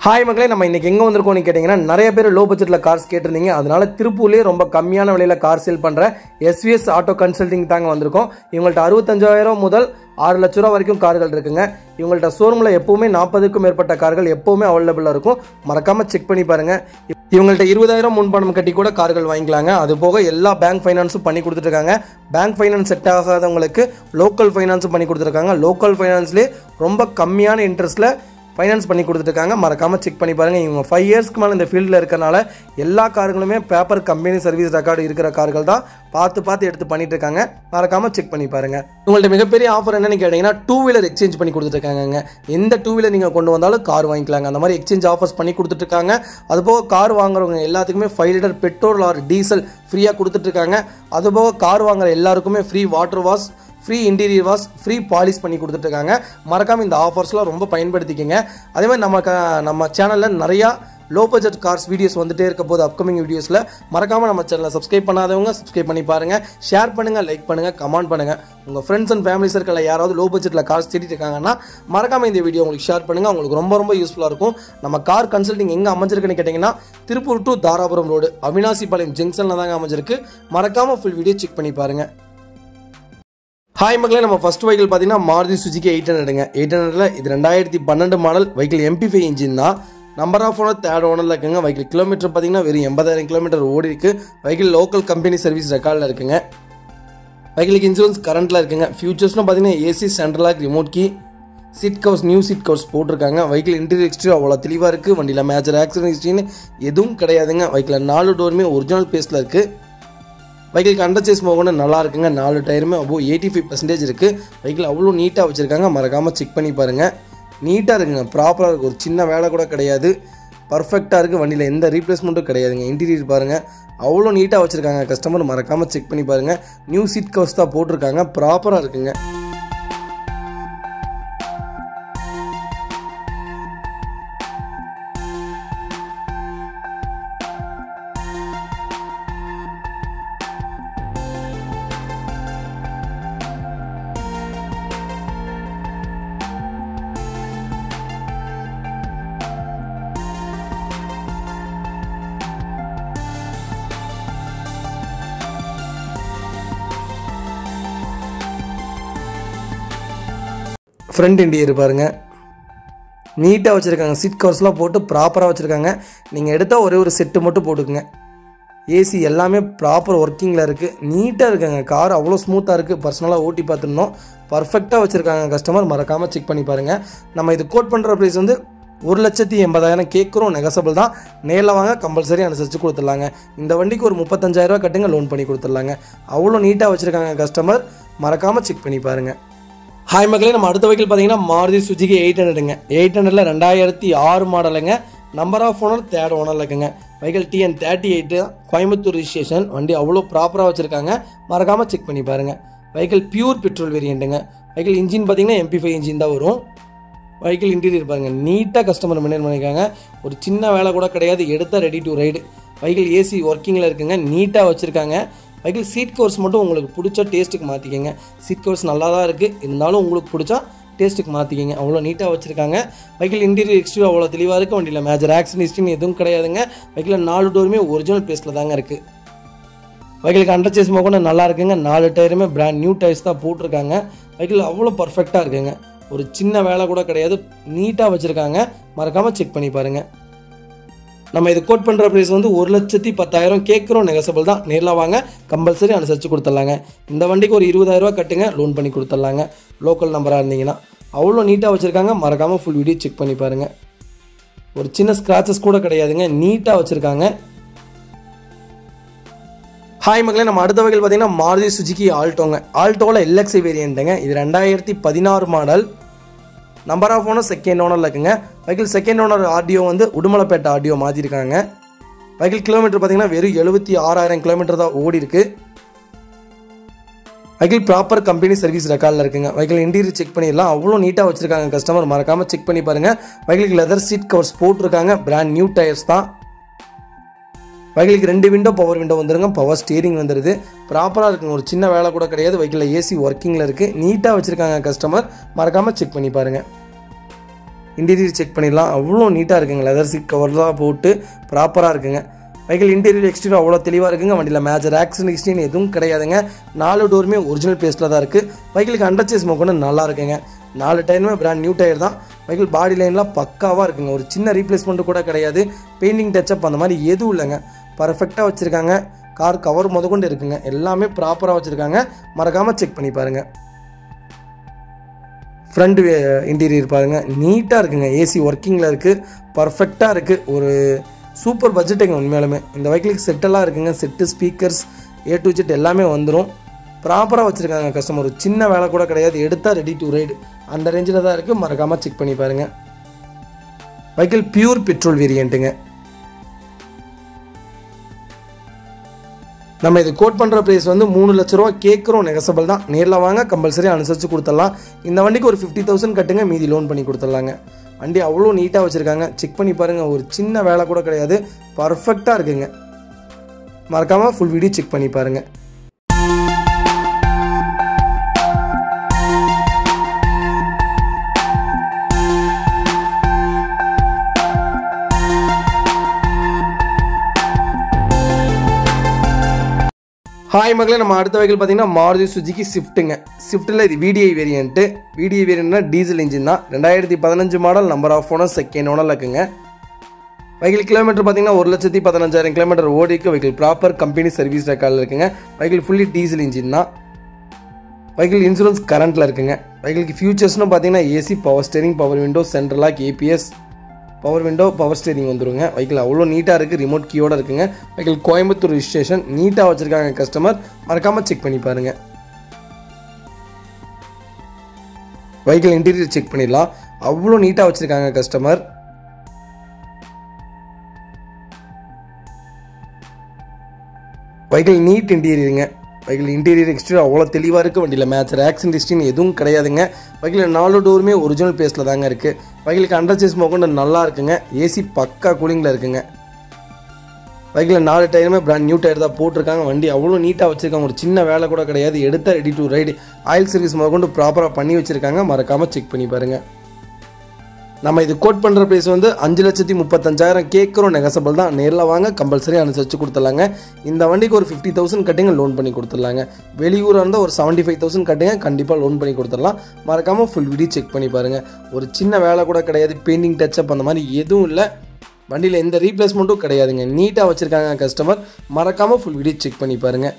hi மக்களே நம்ம இன்னைக்கு எங்கே வந்திருக்கோம்னு கேட்டிங்கன்னா நிறைய பேர் லோ பட்ஜெட்டில் கார்ஸ் கேட்டிருந்தீங்க அதனால திருப்பூர்லேயே ரொம்ப கம்மியான விலையில் கார் சேல் பண்ணுற எஸ்விஎஸ் ஆட்டோ கன்சல்டிங் தாங்க வந்திருக்கோம் இவங்கள்ட்ட அறுபத்தஞ்சாயிரம் முதல் ஆறு லட்ச ரூபா வரைக்கும் கார்கள் இருக்குங்க இவங்கள்ட்ட ஷோரூமில் எப்பவுமே நாற்பதுக்கும் மேற்பட்ட கார்கள் எப்பவுமே அவைலபிளாக இருக்கும் மறக்காமல் செக் பண்ணி பாருங்க இவங்கள்ட்ட இருபதாயிரம் முன்பணம் கட்டி கூட கார்கள் வாங்கிக்கலாங்க அது போக எல்லா பேங்க் ஃபைனான்ஸும் பண்ணி கொடுத்துருக்காங்க பேங்க் ஃபைனான்ஸ் செட் ஆகாதவங்களுக்கு லோக்கல் ஃபைனான்ஸும் பண்ணி கொடுத்துருக்காங்க லோக்கல் ஃபைனான்ஸ்லேயே ரொம்ப கம்மியான இன்ட்ரெஸ்ட்டில் ஃபைனான்ஸ் பண்ணி கொடுத்துருக்காங்க மறக்காமல் செக் பண்ணி பாருங்கள் இவங்க ஃபைவ் இயர்ஸ்க்கு மேலே இந்த ஃபீல்டில் இருக்கறனால எல்லா கார்களுமே பேப்பர் கம்பெனி சர்வீஸ் ரெக்கார்டு இருக்கிற கார்கள் தான் பார்த்து பார்த்து எடுத்து பண்ணிட்டு இருக்காங்க மறக்காமல் செக் பண்ணி பாருங்கள் உங்கள்ட்ட மிகப்பெரிய ஆஃபர் என்னன்னு கேட்டிங்கன்னா டூ வீலர் எக்ஸ்சேஞ்ச் பண்ணி கொடுத்துருக்காங்க எந்த டூ வீலர் நீங்கள் கொண்டு வந்தாலும் கார் வாங்கிக்கலாங்க அந்த மாதிரி எக்ஸ்சேஞ்ச் ஆஃபர்ஸ் பண்ணி கொடுத்துட்ருக்காங்க அதுபோக கார் வாங்குறவங்க எல்லாத்துக்குமே five litre petrol or diesel ஃப்ரீயாக கொடுத்துட்ருக்காங்க அதுபோக கார் வாங்குற எல்லாருக்குமே free water wash free interior wash free polish பண்ணி கொடுத்துட்ருக்காங்க மறக்காமல் இந்த ஆஃபர்ஸ்லாம் ரொம்ப பயன்படுத்திக்கங்க அதே மாதிரி நம்ம க- நம்ம சேனலில் நிறையா லோ பட்ஜெட் கார்ஸ் வீடியோஸ் வந்துட்டே இருக்க போது அப்கமிங் வீடியோஸில் மறக்காமல் நம்ம சேனலை சப்ஸ்கிரைப் பண்ணாதவங்க சப்ஸ்கிரைப் பண்ணி பாருங்கள் ஷேர் பண்ணுங்கள் லைக் பண்ணுங்கள் கமெண்ட் பண்ணுங்கள் உங்கள் ஃப்ரெண்ட்ஸ் அண்ட் ஃபேமிலி சர்க்கிளில் யாராவது லோ பட்ஜெட்டில் கார்ஸ் தேடிட்டு இருக்காங்கன்னா மறக்காமல் இந்த வீடியோ உங்களுக்கு ஷேர் பண்ணுங்கள் உங்களுக்கு ரொம்ப ரொம்ப யூஸ்ஃபுல்லாக இருக்கும் நம்ம கார் கன்சல்டிங் எங்கே அமைஞ்சிருக்குன்னு கேட்டிங்கன்னா திருப்பூர் டு தாராபுரம் ரோடு அவினாசிபாளையம் ஜங்ஷனில் தாங்க அமைஞ்சிருக்கு மறக்காமல் ஃபுல் வீடியோ செக் பண்ணி பாருங்கள் ஹாய் மக்களே நம்ம ஃபர்ஸ்ட் வெஹிக்கிள் பார்த்தீங்கன்னா மாருதி சுஜிக்கு எயிட் ஹண்ட்ரடுங்க எயிட் ஹண்ட்ரடில் இது ரெண்டாயிரத்தி பன்னெண்டு model vehicle MP five engine தான் நம்பர் ஆஃப் ஓனர் தேர்ட் ஓனரில் இருக்குங்க வெஹிக்கிள் கிலோமீட்டர் பார்த்தீங்கன்னா வெறும் எண்பதாயிரம் கிலோமீட்டர் ஓடி இருக்கு வெஹிக்கிள் லோக்கல் கம்பெனி சர்வீஸ் ரெக்கார்டில் இருக்குங்க வெஹிக்கிளுக்கு இன்சூரன்ஸ் கரண்ட்டில் இருக்குங்க ஃபியூச்சர்ஸ்னு பார்த்தீங்கன்னா AC central lock remote key seat covers new seat covers போட்டிருக்காங்க வெஹிக்கிள் இன்டீரியர் எக்ஸ்டீரியர் அவ்வளோ தெளிவாக இருக்குது வண்டியில் மேஜர் ஆக்சிடென்ட் ஹிஸ்ட்ரின்னு எதுவும் கிடையாதுங்க வெஹிக்கிள் நாலு டோருமே ஒரிஜினல் பேஸில் இருக்குது வெஹிக்கிளுக்கு அண்டர் சேஸ் மோகன நல்லா இருக்குங்க நாலு டயருமே அவ்வளோ எயிட்டி ஃபைவ் பர்சன்டேஜ் இருக்குது வெஹிக்கிள் அவ்வளோ நீட்டாக வச்சுருக்காங்க மறக்காமல் செக் பண்ணி பாருங்கள் நீட்டாக இருக்குங்க ப்ராப்பராக இருக்குது ஒரு சின்ன வேலை கூட கிடையாது பர்ஃபெக்டாக இருக்குது வண்டியில் எந்த ரீப்ளேஸ்மெண்ட்டும் கிடையாதுங்க இன்டீரியர் பாருங்கள் அவ்வளோ நீட்டாக வச்சுருக்காங்க கஸ்டமர் மறக்காமல் செக் பண்ணி பாருங்கள் நியூ சீட் கவர்ஸ் தான் போட்டிருக்காங்க ப்ராப்பராக இருக்குங்க ஃப்ரண்ட் இன்டீரியர் பாருங்கள் நீட்டாக வச்சுருக்காங்க சீட் கவர்ஸ்லாம் போட்டு ப்ராப்பராக வச்சுருக்காங்க நீங்கள் எடுத்தால் ஒரே ஒரு செட்டு மட்டும் போட்டுக்குங்க ஏசி எல்லாமே ப்ராப்பர் ஒர்க்கிங்கில் இருக்குது நீட்டாக இருக்குங்க கார் அவ்வளோ ஸ்மூத்தாக இருக்குது பர்சனலாக ஓட்டி பார்த்துருந்தோம் பர்ஃபெக்டாக வச்சுருக்காங்க கஸ்டமர் மறக்காமல் செக் பண்ணி பாருங்கள் நம்ம இது கோட் பண்ணுற ப்ரைஸ் வந்து ஒரு லட்சத்தி எண்பதாயிரம் கேட்குறோம் நெகசபிள் தான் நேரில் வாங்க கம்பல்சரி அனுசரித்து கொடுத்துடலாங்க இந்த வண்டிக்கு ஒரு முப்பத்தஞ்சாயிரரூவா கட்டுங்க லோன் பண்ணி கொடுத்துடலாங்க அவ்வளோ நீட்டாக வச்சுருக்காங்க கஸ்டமர் மறக்காமல் செக் பண்ணி பாருங்கள் ஹாய் மக்களே நம்ம அடுத்த வெஹிக்கிள் பார்த்தீங்கன்னா மாருதி சுஜிக்கு எயிட் ஹண்ட்ரடுங்க எயிட் ஹண்ட்ரடில் ரெண்டாயிரத்தி ஆறு மாடலுங்க நம்பர் ஆஃப் ஓனர் தேர்ட் ஓனரில் இருக்குங்க vehicle TN thirty eight Coimbatore registration வண்டி அவ்வளோ ப்ராப்பராக வச்சுருக்காங்க மறக்காமல் செக் பண்ணி பாருங்கள் வெஹிக்கிள் பியூர் பெட்ரோல் வேரியண்ட்டுங்க வெஹிக்கிள் இன்ஜின் பார்த்தீங்கன்னா எம்பி ஃபைவ் இன்ஜின் தான் வரும் வெஹிக்கிள் இன்டீரியர் பாருங்கள் நீட்டாக கஸ்டமர் மெயின்டைன் பண்ணியிருக்காங்க ஒரு சின்ன வேலை கூட கிடையாது எடுத்தால் ready to ride vehicle AC ஒர்க்கிங்கில் இருக்குங்க நீட்டாக வச்சுருக்காங்க வெஹிக்கிள் சீட் கவர்ஸ் மட்டும் உங்களுக்கு பிடிச்ச டேஸ்ட்டுக்கு மாற்றிக்கங்க சீட் கவர்ஸ் நல்லா தான் இருக்குது இருந்தாலும் உங்களுக்கு பிடிச்சா டேஸ்ட்டுக்கு மாற்றிக்கங்க அவ்வளோ நீட்டாக வச்சுருக்காங்க வெஹிக்கிள் இன்டீரியர் எக்ஸ்டீரியர் அவ்வளோ தெளிவாக இருக்குது வண்டியில் மேஜர் ஆக்சிடென்ட் ஹிஸ்ட்ரின்னு எதுவும் கிடையாதுங்க வெஹிக்கிள் நாலு டோருமே ஒரிஜினல் பேஸில் தாங்க இருக்குது வெஹிக்கிளுக்கு அண்டர் சேஸ் கூட நல்லா இருக்குங்க நாலு டயருமே பிராண்ட் நியூ டயர்ஸ் தான் போட்டிருக்காங்க வெஹிக்கிள் அவ்வளோ பர்ஃபெக்டாக இருக்குங்க ஒரு சின்ன வேலை கூட கிடையாது நீட்டாக வச்சுருக்காங்க மறக்காமல் செக் பண்ணி பாருங்கள் நம்ம இது கோட் பண்ணுற ப்ரைஸ் வந்து ஒரு லட்சத்தி பத்தாயிரம் கேட்குறோம் நெகசபிள் தான் நேரில் வாங்க கம்பல்சரி அனுசரித்து கொடுத்துட்லாங்க இந்த வண்டிக்கு ஒரு இருபதாயிரரூவா கட்டுங்க லோன் பண்ணி கொடுத்துட்லாங்க லோக்கல் நம்பராக இருந்தீங்கன்னா அவ்வளோ நீட்டாக வச்சுருக்காங்க மறக்காமல் ஃபுல் வீடியோ செக் பண்ணி பாருங்கள் ஒரு சின்ன ஸ்க்ராச்சஸ் கூட கிடையாதுங்க நீட்டாக வச்சுருக்காங்க ஹாய் மக்களே நம்ம அடுத்த வகையில் பார்த்தீங்கன்னா மாருதி சுஜிக்கி ஆல்டோங்க ஆல்டோவில் எல்எக்ஸி வேரியண்ட்டுங்க இது ரெண்டாயிரத்தி பதினாறு model number of owner second ஓனரில் இருக்குங்க வெஹிக்கிள் செகண்ட் ஓனர் ஆடியோ வந்து உடுமலைப்பேட்டை ஆடியோ மாற்றிருக்காங்க வெஹிக்கிள் கிலோமீட்டர் பார்த்தீங்கன்னா வெறும் எழுபத்தி ஆறாயிரம் கிலோமீட்டர் தான் ஓடி இருக்கு வெஹிக்கிள் ப்ராப்பர் கம்பெனி சர்வீஸ் ரெக்கார்டில் இருக்குங்க வெஹிக்கிள் இன்டீரியர் செக் பண்ணிடலாம் அவ்வளோ நீட்டாக வச்சிருக்காங்க கஸ்டமர் மறக்காமல் செக் பண்ணி பாருங்கள் வெஹிக்கிளுக்கு லெதர் சீட் கவர்ஸ் போட்டிருக்காங்க பிராண்ட் நியூ டயர்ஸ் தான் வெஹிக்கிளுக்கு ரெண்டு விண்டோ பவர் விண்டோ வந்துருங்க பவர் ஸ்டீரிங் வந்துடுது ப்ராப்பராக இருக்குங்க ஒரு சின்ன வேலை கூட கிடையாது வெஹிக்கிளில் ஏசி ஒர்க்கிங்கில் இருக்குது நீட்டாக வச்சுருக்காங்க கஸ்டமர் மறக்காமல் செக் பண்ணி பாருங்கள் இன்டீரியர் செக் பண்ணிடலாம் அவ்வளோ நீட்டாக இருக்குங்க லெதர் சீட் கவர்லாம் போட்டு ப்ராப்பராக இருக்குங்க வெஹிக்கிள் இன்டீரியர் எக்ஸ்டீரியர் அவ்வளோ தெளிவாக இருக்குங்க வண்டியில் மேஜர் ஆக்சிடென்ட் எக்ஸ்டீன் எதுவும் கிடையாதுங்க நாலு டோருமே ஒரிஜினல் பேஸ்ட்டில் தான் இருக்குது வெஹிக்கிளுக்கு அண்டர் சேஸ் மோக்கொண்டு நல்லா இருக்குங்க நாலு டயருமே பிராண்ட் நியூ டயர் தான் வெஹிக்கிள் பாடி லைன்லாம் பக்காவாக இருக்குங்க ஒரு சின்ன ரீப்ளேஸ்மெண்ட்டு கூட கிடையாது பெயிண்டிங் டச்சப் அந்த மாதிரி எதுவும் இல்லைங்க பர்ஃபெக்டாக வச்சுருக்காங்க கார் கவர் முதற்கொண்டு இருக்குங்க எல்லாமே ப்ராப்பராக வச்சுருக்காங்க மறக்காமல் செக் பண்ணி பாருங்கள் ஃப்ரண்ட் இன்டீரியர் பாருங்கள் நீட்டாக இருக்குங்க ஏசி ஒர்க்கிங்கில் இருக்குது பர்ஃபெக்டாக இருக்குது ஒரு சூப்பர் பட்ஜெட்டுங்க உண்மையாலுமே இந்த வெஹிக்கிளுக்கு செட்டெல்லாம் இருக்குங்க set speakers A to Z எல்லாமே வந்துடும் ப்ராப்பராக வச்சுருக்காங்க கஸ்டமர் ஒரு சின்ன வேலை கூட கிடையாது எடுத்தால் ரெடி டு ரைடு அந்த ரேஞ்சில் தான் இருக்குது மறக்காமல் செக் பண்ணி பாருங்கள் வெஹிக்கிள் பியூர் பெட்ரோல் வேரியண்ட்டுங்க நம்ம இது கோட் பண்ணுற ப்ரைஸ் வந்து மூணு லட்ச ரூபா கேட்குறோம் நெகசபிள் தான் நேரில் வாங்க கம்பல்சரி அனுசரித்து கொடுத்துடலாம் இந்த வண்டிக்கு ஒரு ஃபிஃப்டி தௌசண்ட் கட்டுங்க மீதி லோன் பண்ணி கொடுத்துடலாங்க வண்டி அவ்வளோ நீட்டாக வச்சுருக்காங்க செக் பண்ணி பாருங்கள் ஒரு சின்ன வேலை கூட கிடையாது பர்ஃபெக்டாக இருக்குங்க மறக்காமல் ஃபுல் வீடியோ செக் பண்ணி பாருங்கள் ஹாய் மக்களே நம்ம அடுத்த வெஹிக்கிள் பார்த்தீங்கன்னா மாருதி சுஜிக்கு ஸ்விஃப்ட்டுங்க ஸ்விஃப்ட்டில் இது விடிஐ வேரியண்ட்டு விடிஐ வேரியண்ட்னா டீசல் இன்ஜின் தான் ரெண்டாயிரத்தி பதினஞ்சு model number of owner second owner இருக்குங்க வெஹிக்கிள் கிலோமீட்டர் பார்த்தீங்கன்னா ஒரு லட்சத்தி பதினஞ்சாயிரம் கிலோமீட்டர் ஓடிக்கு வெஹிக்கிள் ப்ராப்பர் கம்பெனி சர்வீஸ் ரெக்கார்டில் இருக்குங்க வெஹிக்கிள் ஃபுல்லி டீசல் இன்ஜின் தான் வெஹிக்கிள் இன்சூரன்ஸ் கரண்ட்டில் இருக்குங்க வெஹிக்கிளுக்கு ஃபியூச்சர்ஸ்னு பார்த்தீங்கன்னா AC power steering power window central lock ABS power window power steering வந்துருங்க வெஹிக்கிள் அவ்வளோ நீட்டாக இருக்குது ரிமோட் கீயோட இருக்குங்க வெஹிக்கிள் கோயம்புத்தூர் ரிஜிஸ்ட்ரேஷன் நீட்டாக வச்சுருக்காங்க கஸ்டமர் மறக்காமல் செக் பண்ணி பாருங்கள் வெஹிக்கிள் இன்டீரியர் செக் பண்ணிடலாம் அவ்வளோ நீட்டாக வச்சுருக்காங்க கஸ்டமர் வெஹிக்கிள் நீட் இன்டீரியருங்க வெஹிக்கிள் இன்டீரியர் எக்ஸ்டீரியர் அவ்வளோ தெளிவாக இருக்குது வண்டியில் மேட்ச் ஆக்சிடென்ட் ஹிஸ்டின் எதுவும் கிடையாதுங்க வெஹிக்கிள் நாலு டோருமே ஒரிஜினல் பேஸில் தாங்க இருக்குது வெஹிக்கிளுக்கு அண்டர் சேஸ் மோக்கொண்டு நல்லா இருக்குங்க ஏசி பக்கா கூலிங்கில் இருக்குங்க வெஹிக்கிள் நாலு டயருமே பிராண்ட் நியூ டயர் தான் போட்டிருக்காங்க வண்டி அவ்வளோ நீட்டாக வச்சுருக்காங்க ஒரு சின்ன வேலை கூட கிடையாது எடுத்த ready to ride oil service முதற்கொண்டு ப்ராப்பராக பண்ணி வச்சுருக்காங்க மறக்காமல் செக் பண்ணி பாருங்கள் நம்ம இது கோட் பண்ணுற ப்ரைஸ் வந்து அஞ்சு லட்சத்தி முப்பத்தஞ்சாயிரம் கேட்குறோம் நெகசபிள் தான் நேரில் வாங்க கம்பல்சரி அனுசரித்து கொடுத்துடலாங்க இந்த வண்டிக்கு ஒரு ஃபிஃப்டி தௌசண்ட் கட்டிங்க லோன் பண்ணி கொடுத்துடலாங்க வெளியூராக இருந்தால் ஒரு செவன்ட்டி ஃபைவ் தௌசண்ட் கட்டிங்க கண்டிப்பாக லோன் பண்ணி கொடுத்துடலாம் மறக்காமல் ஃபுல் வீடியோ செக் பண்ணி பாருங்கள் ஒரு சின்ன வேலை கூட கிடையாது பெயிண்டிங் டச்சப் அந்த மாதிரி எதுவும் இல்லை வண்டியில் எந்த ரீப்ளேஸ்மெண்ட்டும் கிடையாதுங்க நீட்டாக வச்சுருக்காங்க கஸ்டமர் மறக்காமல் ஃபுல் வீடியோ செக் பண்ணி பாருங்கள்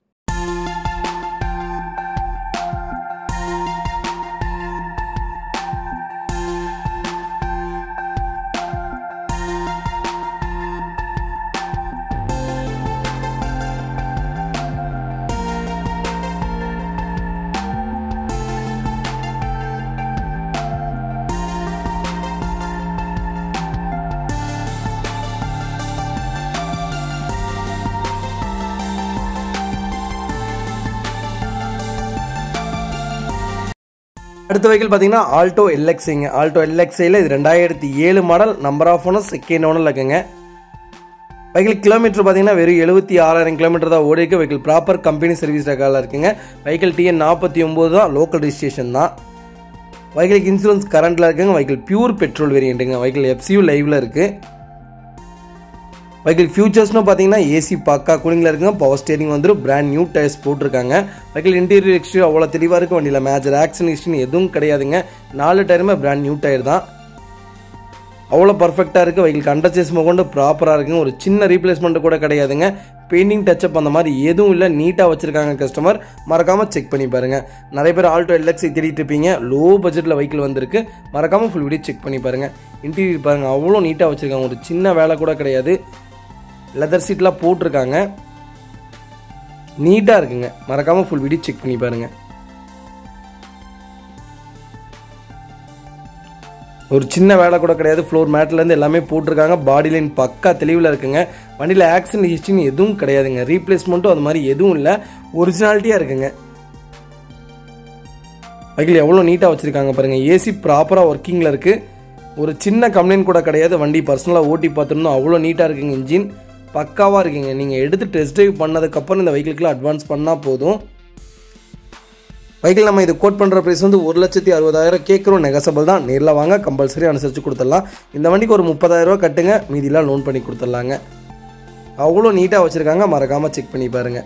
அடுத்த வெஹிக்கிள் பார்த்தீங்கன்னா ஆல்டோ எல்எக்ஸிங்க ஆல்டோ எல்எக்ஸையில் இது ரெண்டாயிரத்தி ஏழு model number of owner second owner இருக்குங்க வெஹிக்கிள் கிலோமீட்டர் பார்த்தீங்கன்னா வெறும் எழுபத்தி ஆறாயிரம் கிலோமீட்டர் தான் ஓடிக்கு வெஹிக்கிள் ப்ராப்பர் கம்பெனி சர்வீஸ் ரெக்கார்டில் இருக்குங்க வெஹிக்கிள் டிஎன் நாற்பத்தி ஒம்பது தான் லோக்கல் ரிஜிஸ்ட்ரேஷன் தான் வெஹிக்கிளுக்கு இன்சூரன்ஸ் கரண்ட்டில் இருக்குங்க வெஹிக்கிள் பியூர் பெட்ரோல் வேரியண்ட்டுங்க வெஹிக்கிள் எஃப்சியூ லைவில் இருக்குது வெஹிக்கிள் ஃபியூச்சர்ஸ்னு பார்த்தீங்கன்னா ஏசி பக்கா கூலிங்கில் இருக்குங்க பவர் ஸ்டேரிங் வந்துடும் பிராண்ட் நியூ டயர்ஸ் போட்டிருக்காங்க வெஹிக்கிள் இன்டீரியர் எக்ஸ்டீரியர் அவ்வளோ தெளிவாக இருக்குது வண்டியில் மேஜர் ஆக்சிடென்ட் ஹிஸ்டின் எதுவும் கிடையாதுங்க நாலு டயருமே பிராண்ட் நியூ டயர் தான் அவ்வளோ பர்ஃபெக்டாக இருக்குது வெஹிக்கிள் கண்டச்சேஸ் கொண்டு ப்ராப்பராக இருக்குங்க ஒரு சின்ன ரீப்ளேஸ்மெண்ட் கூட கிடையாதுங்க பெயிண்டிங் டச்சப் அந்த மாதிரி எதுவும் இல்லை நீட்டாக வச்சுருக்காங்க கஸ்டமர் மறக்காமல் செக் பண்ணி பாருங்கள் நிறைய பேர் ஆல்டோ எல்எக்ஸை தேடிட்டு இருப்பீங்க லோ பட்ஜெட்டில் வெஹிக்கிள் வந்திருக்கு மறக்காமல் ஃபுல் வீடியோ செக் பண்ணி பாருங்கள் இன்டீரியர் பாருங்கள் அவ்வளோ நீட்டாக வச்சுருக்காங்க ஒரு சின்ன வேலை கூட கிடையாது லெதர் சீட்லாம் போட்டிருக்காங்க நீட்டாக இருக்குங்க மறக்காமல் ஃபுல் வீடியோ செக் பண்ணி பாருங்கள் ஒரு சின்ன வேலை கூட கிடையாது ஃப்ளோர் மேட்லேருந்து எல்லாமே போட்டிருக்காங்க பாடி லைன் பக்கா தெளிவில் இருக்குங்க வண்டியில் ஆக்சிடென்ட் ஹிஸ்ட்ரின்னு எதுவும் கிடையாதுங்க ரீப்ளேஸ்மெண்ட்டும் அது மாதிரி எதுவும் இல்லை ஒரிஜினாலிட்டியாக இருக்குங்க வெஹிக்கிள் எவ்வளோ நீட்டாக வச்சுருக்காங்க பாருங்கள் ஏசி ப்ராப்பராக ஒர்க்கிங்கில் இருக்குது ஒரு சின்ன கம்ப்ளைண்ட் கூட கிடையாது வண்டி பர்சனலாக ஓட்டி பார்த்துருந்தோம் அவ்வளோ நீட்டாக இருக்குங்க இன்ஜின் பக்காவாக இருக்குங்க நீங்கள் எடுத்து டெஸ்ட் ட்ரைவ் பண்ணதுக்கப்புறம் இந்த வெஹிக்கிளுக்குலாம் அட்வான்ஸ் பண்ணால் போதும் வெஹிக்கிள் நம்ம இது கோட் பண்ணுற ப்ரைஸ் வந்து ஒரு லட்சத்தி அறுபதாயிரம் கேட்குறோம் நெகசபிள் தான் நேரில் வாங்க கம்பல்சரி அனுசரித்து கொடுத்துடலாம் இந்த வண்டிக்கு ஒரு முப்பதாயிரரூவா கட்டுங்க மீதிலாம் லோன் பண்ணி கொடுத்துடலாங்க அவ்வளோ நீட்டாக வச்சுருக்காங்க மறக்காமல் செக் பண்ணி பாருங்கள்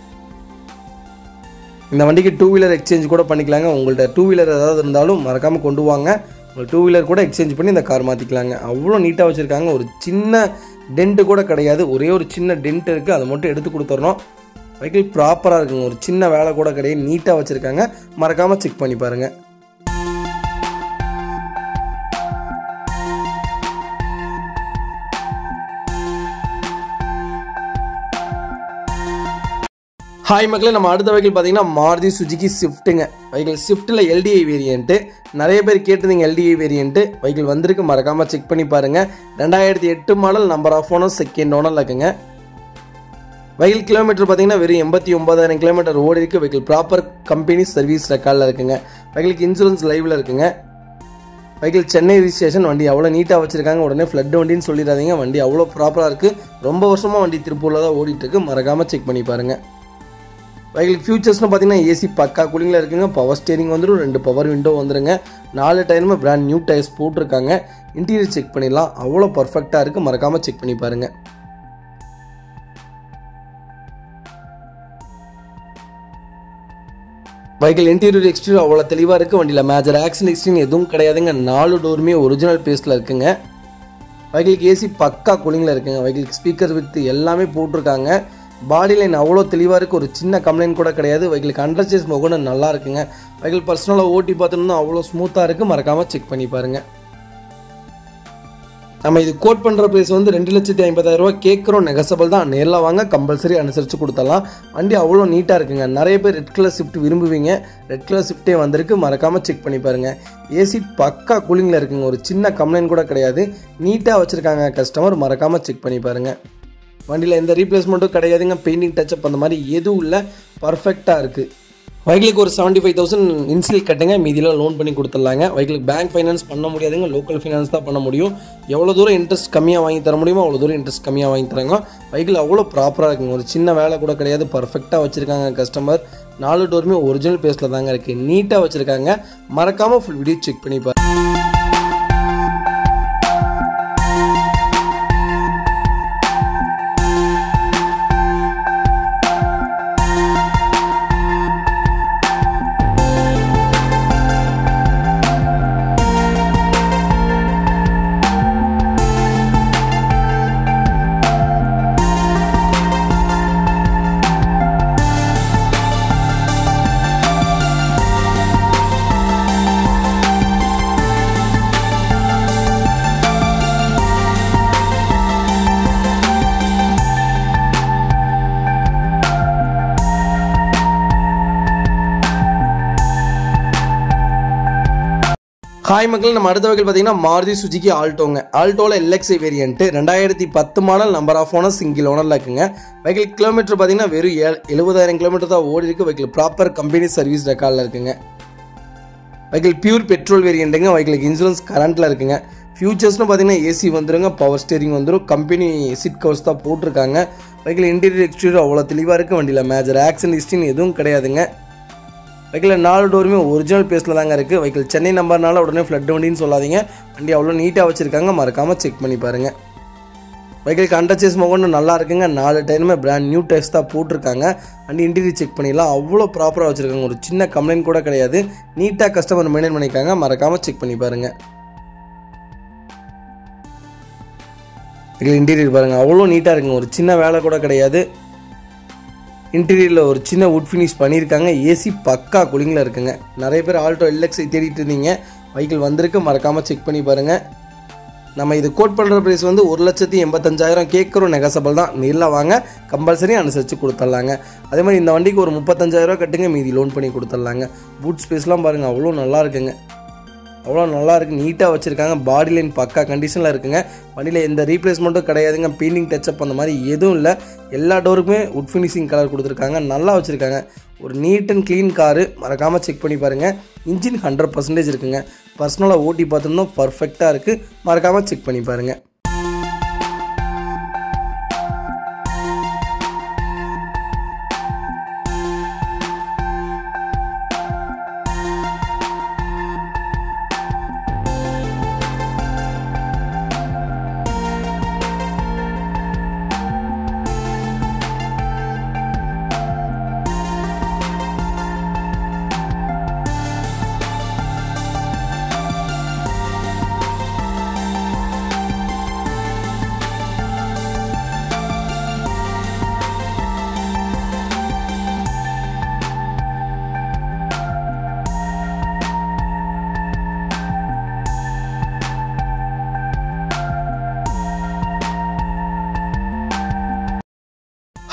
இந்த வண்டிக்கு டூ வீலர் எக்ஸ்சேஞ்ச் கூட பண்ணிக்கலாங்க உங்கள்கிட்ட டூ வீலர் ஏதாவது இருந்தாலும் மறக்காமல் கொண்டு வாங்க உங்கள் டூ வீலர் கூட எக்ஸ்சேஞ்ச் பண்ணி இந்த கார் மாற்றிக்கலாங்க அவ்வளோ நீட்டாக வச்சுருக்காங்க ஒரு சின்ன டென்ட்டு கூட கிடையாது ஒரே ஒரு சின்ன டென்ட் இருக்குது அதை மட்டும் எடுத்து கொடுத்துட்றோம் வெஹிக்கிள் ப்ராப்பராக இருக்குங்க ஒரு சின்ன வேலை கூட கிடையாது நீட்டாக வச்சுருக்காங்க மறக்காமல் செக் பண்ணி பாருங்கள் ஹாய் மக்களே நம்ம அடுத்த வெஹிக்கிள் பார்த்தீங்கன்னா மாருதி சுஜுகி ஸ்விஃப்ட்டுங்க வெஹிக்கிள் ஸ்விஃப்ட்டில் எல்டிஐ வேரியண்ட்டு நிறைய பேர் கேட்டிருந்தீங்க எல்டிஐ வேரியண்ட்டு வெஹிக்கிள் வந்திருக்கு மறக்காமல் செக் பண்ணி பாருங்கள் ரெண்டாயிரத்தி எட்டு model number of owner second owner இருக்குங்க வெஹிக்கிள் கிலோமீட்டர் பார்த்தீங்கன்னா வெறும் எண்பத்தி ஒன்பதாயிரம் கிலோமீட்டர் ஓடி இருக்குது வெஹிக்கிள் ப்ராப்பர் கம்பெனி சர்வீஸ் ரெக்கார்டில் இருக்குங்க வெஹிக்கிளுக்கு இன்சூரன்ஸ் லைவில் இருக்குங்க வெஹிக்கிள் சென்னை ரிஜிஸ்ட்ரேஷன் வண்டி அவ்வளோ நீட்டாக வச்சிருக்காங்க உடனே ஃப்ளட் வண்டின்னு சொல்லிடாதீங்க வண்டி அவ்வளோ ப்ராப்பராக இருக்குது ரொம்ப வருஷமாக வண்டி திருப்பூரில் தான் ஓடிட்டு இருக்கு மறக்காமல் செக் பண்ணி பாருங்கள் வெஹிக்கிள் ஃபியூச்சர்ஸ்னு பார்த்தீங்கன்னா ஏசி பக்கா கூலிங்கில் இருக்குங்க பவர் ஸ்டேரிங் வந்துடும் ரெண்டு பவர் விண்டோ வந்துருங்க நாலு டயருமே பிராண்ட் நியூ டயர்ஸ் போட்டிருக்காங்க இன்டீரியர் செக் பண்ணிடலாம் அவ்வளோ பர்ஃபெக்டாக இருக்குது மறக்காமல் செக் பண்ணி பாருங்கள் வெஹிக்கிள் இன்டீரியர் எக்ஸ்டீரியர் அவ்வளோ தெளிவாக இருக்குது வண்டியில் மேஜர் ஆக்சிடென்ட் எக்ஸ்டீரியர் எதுவும் கிடையாதுங்க நாலு டோருமே ஒரிஜினல் பேஸில் இருக்குங்க வெஹிக்கிளுக்கு ஏசி பக்கா கூலிங்கில் இருக்குங்க வெஹிக்கிளுக்கு ஸ்பீக்கர் வித் எல்லாமே போட்டிருக்காங்க பாடி லைன் அவ்வளோ தெளிவாக இருக்குது ஒரு சின்ன கம்ப்ளைண்ட் கூட கிடையாது வெஹிக்கிளுக்கு அண்டர் சேஸ் முகணும் நல்லா இருக்குங்க வெஹிக்கிள் பர்சனலாக ஓட்டி பார்த்தோம்னா அவ்வளோ ஸ்மூத்தாக இருக்குது மறக்காமல் செக் பண்ணி பாருங்கள் நம்ம இது கோட் பண்ணுற ப்ரைஸ் வந்து ரெண்டு லட்சத்தி ஐம்பதாயிரம் ரூபா கேட்குறோம் நெகசபிள் தான் நேரில் வாங்க கம்பல்சரி அனுசரித்து கொடுத்துடலாம் வண்டி அவ்வளோ நீட்டாக இருக்குங்க நிறைய பேர் ரெட் கலர் ஷிஃப்ட் விரும்புவீங்க ரெட் கலர் ஷிஃப்ட்டே வந்திருக்கு மறக்காமல் செக் பண்ணி பாருங்கள் ஏசி பக்கா கூலிங்கில் இருக்குங்க ஒரு சின்ன கம்ப்ளைண்ட் கூட கிடையாது நீட்டாக வச்சுருக்காங்க கஸ்டமர் மறக்காமல் செக் பண்ணி பாருங்கள் வண்டியில் எந்த ரீப்ளேஸ்மெண்ட்டும் கிடையாதுங்க பெயிண்டிங் டச்சப் அந்த மாதிரி எதுவும் இல்லை பர்ஃபெக்டாக இருக்குது வெஹிக்கிளுக்கு ஒரு செவன்ட்டி ஃபைவ் தௌசண்ட் இன்சில் கட்டுங்க மீதியெல்லாம் லோன் பண்ணி கொடுத்துடலாங்க வெஹிக்கிளுக்கு பேங்க் ஃபைனான்ஸ் பண்ண முடியாதுங்க லோக்கல் ஃபைனான்ஸ் தான் பண்ண முடியும் எவ்வளோ தூரம் இன்ட்ரெஸ்ட் கம்மியாக வாங்கி தர முடியுமோ அவ்வளோ தூரம் இன்ட்ரெஸ்ட் கம்மியாக வாங்கி தராங்க வெஹிக்கிள் அவ்வளோ ப்ராப்பராக இருக்குங்க ஒரு சின்ன வேலை கூட கிடையாது பர்ஃபெக்டாக வச்சுருக்காங்க கஸ்டமர் நாலு டோருமே ஒரிஜினல் பேஸில் தாங்க இருக்குது நீட்டாக வச்சுருக்காங்க மறக்காமல் ஃபுல் வீடியோ செக் பண்ணி பாருங்க ஹாய் மக்கள் நம்ம அடுத்த வகையில் பார்த்தீங்கன்னா மாருதி சுஜிக்கு ஆல்டோங்க ஆல்டோவில் எல்எக்ஸி வேரியன்ட்டு ரெண்டாயிரத்தி பத்து model number of owner single ஓனரில் இருக்குங்க வெஹிக்கிள் கிலோமீட்டர் பார்த்தீங்கன்னா வெறும் ஏ எழுபதாயிரம் கிலோமீட்டர் தான் ஓடி இருக்கு வெஹிக்கிள் ப்ராப்பர் கம்பெனி சர்வீஸ் ரெக்கார்டில் இருக்குங்க வெஹிக்கிள் பியூர் பெட்ரோல் வேரியண்ட்டுங்க வெஹிக்கிளுக்கு இன்சூரன்ஸ் கரண்ட்டில் இருக்குங்க ஃபியூச்சர்ஸ்னு பார்த்தீங்கன்னா ஏசி வந்துருங்க பவர் ஸ்டேரிங் வந்துடும் கம்பெனி சீட் கவர்ஸ் தான் போட்டிருக்காங்க வெஹிக்கிள் இன்டீரியர் எக்ஸ்டீரியர் அவ்வளோ தெளிவாக இருக்குது வண்டியில் மேஜர் ஆக்சிடென்ட் ஹிஸ்டின்னு எதுவும் கிடையாதுங்க வெஹிக்கிள் நாலு டோருமே ஒரிஜினல் பேஸில் தாங்க இருக்குது வெஹிக்கிள் சென்னை நம்பர்னால உடனே ஃப்ளட் வண்டின்னு சொல்லாதீங்க வண்டி அவ்வளோ நீட்டாக வச்சுருக்காங்க மறக்காமல் செக் பண்ணி பாருங்கள் வெஹிக்கிளுக்கு அண்டர் சேஸ் மொகன்னு நல்லா இருக்குங்க நாலு டைமுமே பிராண்ட் நியூ டெஸ்ட் தான் போட்டிருக்காங்க வண்டி இன்டீரியர் செக் பண்ணிடலாம் அவ்வளோ ப்ராப்பராக வச்சுருக்காங்க ஒரு சின்ன கம்ப்ளைண்ட் கூட கிடையாது நீட்டாக கஸ்டமர் மெயின்டைன் பண்ணியிருக்காங்க மறக்காமல் செக் பண்ணி பாருங்கள் வெஹிக்கிள் இன்டீரியர் பாருங்கள் அவ்வளோ நீட்டாக இருக்குங்க ஒரு சின்ன வேலை கூட கிடையாது இன்டீரியரில் ஒரு சின்ன வுட் ஃபினிஷ் பண்ணியிருக்காங்க ஏசி பக்கா கூலிங்கில் இருக்குங்க நிறைய பேர் ஆல்டோ எல்எக்ஸை தேடிட்டு இருந்தீங்க வெஹிக்கிள் வந்திருக்கு மறக்காமல் செக் பண்ணி பாருங்கள் நம்ம இது கோட் பண்ணுற ப்ரைஸ் வந்து ஒரு லட்சத்தி எண்பத்தஞ்சாயிரம் கேட்குறோம் நெகசபிள் தான் நேரில் வாங்க கம்பல்சரி அனுசரித்து கொடுத்துட்லாங்க அதே மாதிரி இந்த வண்டிக்கு ஒரு முப்பத்தஞ்சாயிரம் கட்டுங்க மீதி லோன் பண்ணி கொடுத்துட்லாங்க பூட் ஸ்பேஸ்லாம் பாருங்கள் அவ்வளோ நல்லா இருக்குங்க அவ்வளோ நல்லா இருக்குது நீட்டாக வச்சுருக்காங்க பாடி லைன் பக்கா கண்டிஷனில் இருக்குங்க வண்டியில் எந்த ரீப்ளேஸ்மெண்ட்டும் கிடையாதுங்க பெயிண்டிங் டச்சப் அந்த மாதிரி எதுவும் இல்லை எல்லா டோருக்குமே உட் ஃபினிஷிங் கலர் கொடுத்துருக்காங்க நல்லா வச்சுருக்காங்க ஒரு நீட் அண்ட் க்ளீன் காரு மறக்காமல் செக் பண்ணி பாருங்கள் இன்ஜின் ஹண்ட்ரட் பர்சன்டேஜ் இருக்குங்க பர்சனலாக ஓட்டி பார்த்தோம்னா பர்ஃபெக்டாக இருக்குது மறக்காமல் செக் பண்ணி பாருங்கள்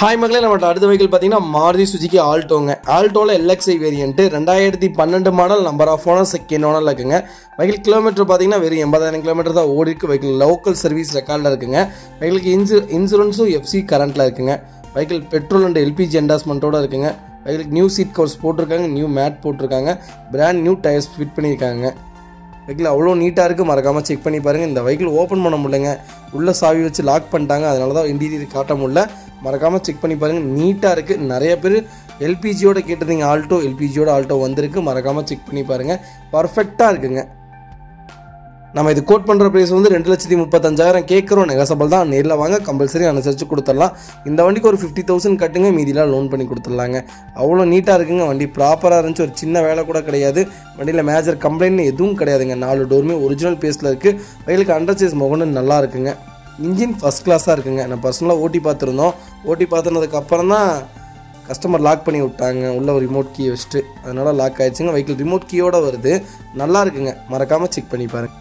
ஹாய் மக்களே நம்மகிட்ட அடுத்த வெஹிக்கிள் பார்த்தீங்கன்னா மாருதி சுஜிக்கு ஆல்டோங்க ஆல்டோவில் எல்எக்ஸ்ஐ வேரியன்ட்டு ரெண்டாயிரத்தி பன்னெண்டு model number of owner second ஓனரில் இருக்குங்க வெஹிக்கிள் கிலோமீட்டர் பார்த்தீங்கன்னா வெறும் எண்பதாயிரம் கிலோமீட்டர் தான் ஓடி இருக்கு வெஹிக்கிள் லோக்கல் சர்வீஸ் ரெக்கார்டில் இருக்குங்க வெஹிக்கிளுக்கு இன்சூ இன்சூரன்ஸும் எஃப்சி கரண்ட்டில் இருக்குங்க வெஹிக்கிள் பெட்ரோல் அண்ட் எல்பிஜி என்டாஸ்மெண்ட்டோட இருக்குங்க வெஹிக்கிளுக்கு நியூ சீட் கவர்ஸ் போட்டிருக்காங்க நியூ மேட் போட்டிருக்காங்க பிராண்ட் நியூ டயர்ஸ் ஃபிட் பண்ணியிருக்காங்க வெஹிக்கிள் அவ்வளோ நீட்டாக இருக்குது மறக்காமல் செக் பண்ணி பாருங்கள் இந்த வெஹிக்கிள் ஓப்பன் பண்ண முடியலங்க உள்ளே சாவி வச்சு லாக் பண்ணிட்டாங்க அதனால தான் இன்டீரியர் காட்ட முடியல மறக்காமல் செக் பண்ணி பாருங்கள் நீட்டாக இருக்குது நிறைய பேர் எல்பிஜியோட கேட்டிருந்தீங்க ஆல்டோ எல்பிஜியோட ஆல்டோ வந்திருக்கு மறக்காமல் செக் பண்ணி பாருங்கள் பர்ஃபெக்டாக இருக்குங்க நம்ம இது கோட் பண்ணுற ப்ரைஸ் வந்து ரெண்டு லட்சத்தி முப்பத்தஞ்சாயிரம் கேட்குறோம் நெகசபிள் தான் நேரில் வாங்க கம்பல்சரி அனுசரித்து கொடுத்துடலாம் இந்த வண்டிக்கு ஒரு ஃபிஃப்டி தௌசண்ட் கட்டுங்க மீதிலாம் லோன் பண்ணி கொடுத்துடலாங்க அவ்வளோ நீட்டாக இருக்குங்க வண்டி ப்ராப்பராக இருந்துச்சு ஒரு சின்ன வேலை கூட கிடையாது வண்டியில் மேஜர் கம்ப்ளைண்ட் எதுவும் கிடையாதுங்க நாலு டோருமே ஒரிஜினல் பேஸில் இருக்குது வயலுக்கு அண்டர் சேஸ் முகன்னு நல்லா இருக்குங்க இன்ஜின் ஃபஸ்ட் கிளாஸாக இருக்குங்க நான் பர்சனலாக ஓட்டி பார்த்துருந்தோம் ஓட்டி பார்த்துனதுக்கு அப்புறம் தான் கஸ்டமர் லாக் பண்ணி விட்டாங்க உள்ள ஒரு ரிமோட் கீ வச்சுட்டு அதனால லாக் ஆயிடுச்சுங்க வெஹிக்கிள் ரிமோட் கீயோட வருது நல்லா இருக்குங்க மறக்காமல் செக் பண்ணி பாருங்க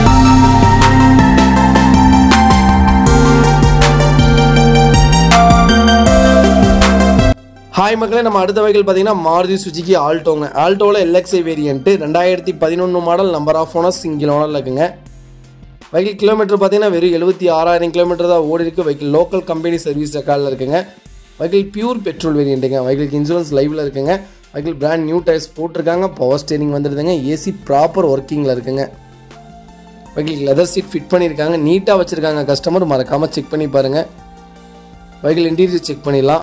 ஹாய் மக்களே நம்ம அடுத்த வெஹிக்கிள் பார்த்தீங்கன்னா மாருதி சுஜிக்கு ஆல்டோங்க ஆல்டோவில் எல்எக்ஸ்ஐ வேரியன்ட்டு ரெண்டாயிரத்தி பதினொன்று model number of owner single ஓனரில் இருக்குங்க வெஹிக்கிள் கிலோமீட்டர் பார்த்தீங்கன்னா வெறும் எழுபத்தி ஆறாயிரம் கிலோமீட்டர் தான் ஓடி இருக்கு வெஹிக்கிள் லோக்கல் கம்பெனி சர்வீஸ் ரெக்கார்டில் இருக்குங்க வெஹிக்கிள் பியூர் பெட்ரோல் வேரியண்ட்டுங்க வெஹிக்கிளுக்கு இன்சூரன்ஸ் லைவில் இருக்குங்க வெஹிக்கிள் பிராண்ட் நியூ டயர்ஸ் போட்டிருக்காங்க பவர் ஸ்டேரிங் வந்துடுதுங்க ஏசி ப்ராப்பர் ஒர்க்கிங்கில் இருக்குங்க வெஹிக்கிள் லெதர் சீட் ஃபிட் பண்ணியிருக்காங்க நீட்டாக வச்சுருக்காங்க கஸ்டமர் மறக்காமல் செக் பண்ணி பாருங்கள் வெஹிக்கிள் இன்டீரியர் செக் பண்ணிடலாம்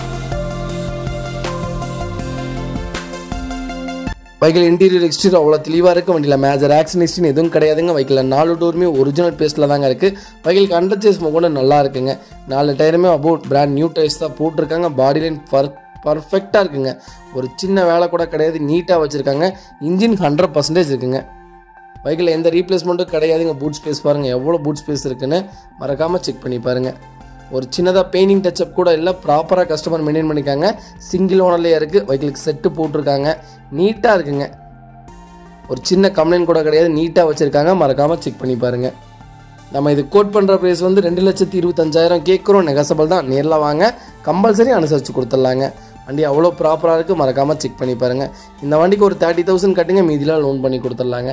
வெஹிக்கிள் இன்டீரியர் எக்ஸ்டீரியர் அவ்வளோ தெளிவாக இருக்குது வண்டியில் மேஜர் ஆக்சிடென்ட் எதுவும் கிடையாதுங்க வெஹிக்கிளில் நாலு டோருமே ஒரிஜினல் பேஸில் தாங்க இருக்குது வெஹிக்கிளுக்கு அண்டர் சேஸ் கூட நல்லா இருக்குங்க நாலு டயருமே அபவுட் பிராண்ட் நியூ டயர்ஸ் தான் போட்டிருக்காங்க பாடி லைன் பர் பர்ஃபெக்டாக இருக்குங்க ஒரு சின்ன வேலை கூட கிடையாது நீட்டாக வச்சுருக்காங்க இன்ஜின் ஹண்ட்ரட் பர்சன்டேஜ் இருக்குங்க பைக்கில் எந்த ரீப்ளேஸ்மெண்ட்டும் கிடையாதுங்க பூட் ஸ்பேஸ் பாருங்கள் எவ்வளோ பூட் ஸ்பேஸ் இருக்குன்னு மறக்காமல் செக் பண்ணி பாருங்கள் ஒரு சின்னதாக பெயிண்டிங் டச்சப் கூட இல்லை ப்ராப்பராக கஸ்டமர் மெயின்டைன் பண்ணிக்காங்க சிங்கிள் ஓனர்லேயே இருக்குது பைக்கிலுக்கு செட்டு போட்டிருக்காங்க நீட்டாக இருக்குங்க ஒரு சின்ன கம்ப்ளைண்ட் கூட கிடையாது நீட்டாக வச்சுருக்காங்க மறக்காமல் செக் பண்ணி பாருங்கள் நம்ம இது கோட் பண்ணுற ப்ரைஸ் வந்து ரெண்டு லட்சத்தி இருபத்தஞ்சாயிரம் கேட்குறோம் நெகசபிள் தான் நேரில் வாங்க கம்பல்சரி அனுசரித்து கொடுத்துட்லாங்க வண்டி அவ்வளோ ப்ராப்பராக இருக்குது மறக்காமல் செக் பண்ணி பாருங்கள் இந்த வண்டிக்கு ஒரு தேர்ட்டி தௌசண்ட் கட்டுங்க மீதிலாம் லோன் பண்ணி கொடுத்துட்லாங்க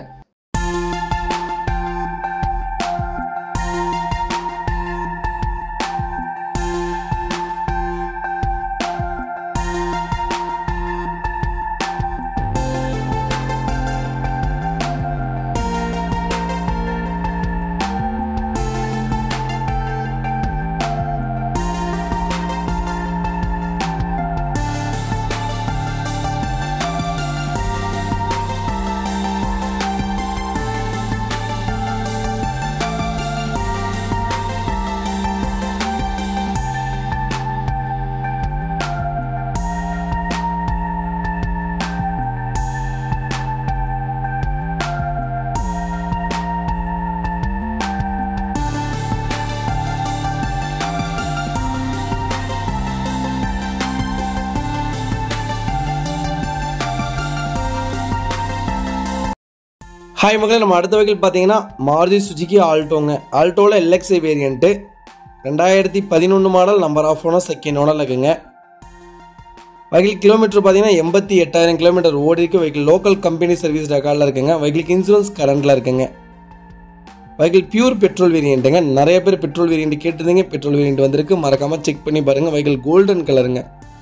ஹாய் மக்களே நம்ம அடுத்த வெஹிக்கிள் பார்த்தீங்கன்னா மாருதி சுஜிக்கு ஆல்டோங்க ஆல்டோவில் எல்எக்ஸ்ஐ வேரியண்ட்டு ரெண்டாயிரத்தி பதினொன்று model number of owner second owner இருக்குங்க வெஹிக்கிள் கிலோமீட்டர் பார்த்தீங்கன்னா எண்பத்தி எட்டாயிரம் கிலோமீட்டர் ஓடி இருக்கு வெஹிக்கிள் லோக்கல் கம்பெனி சர்வீஸ் ரெக்கார்டில் இருக்குங்க வெஹிக்கிளுக்கு இன்சூரன்ஸ் கரண்டில் இருக்குங்க வெஹிக்கிள் பியூர் பெட்ரோல் வேரியண்ட்டுங்க நிறைய பேர் பெட்ரோல் வேரியண்ட் கேட்டிருந்தீங்க பெட்ரோல் வேரியண்ட் வந்திருக்கு மறக்காமல் செக் பண்ணி பாருங்கள் வெஹிக்கிள் கோல்டன் கலருங்க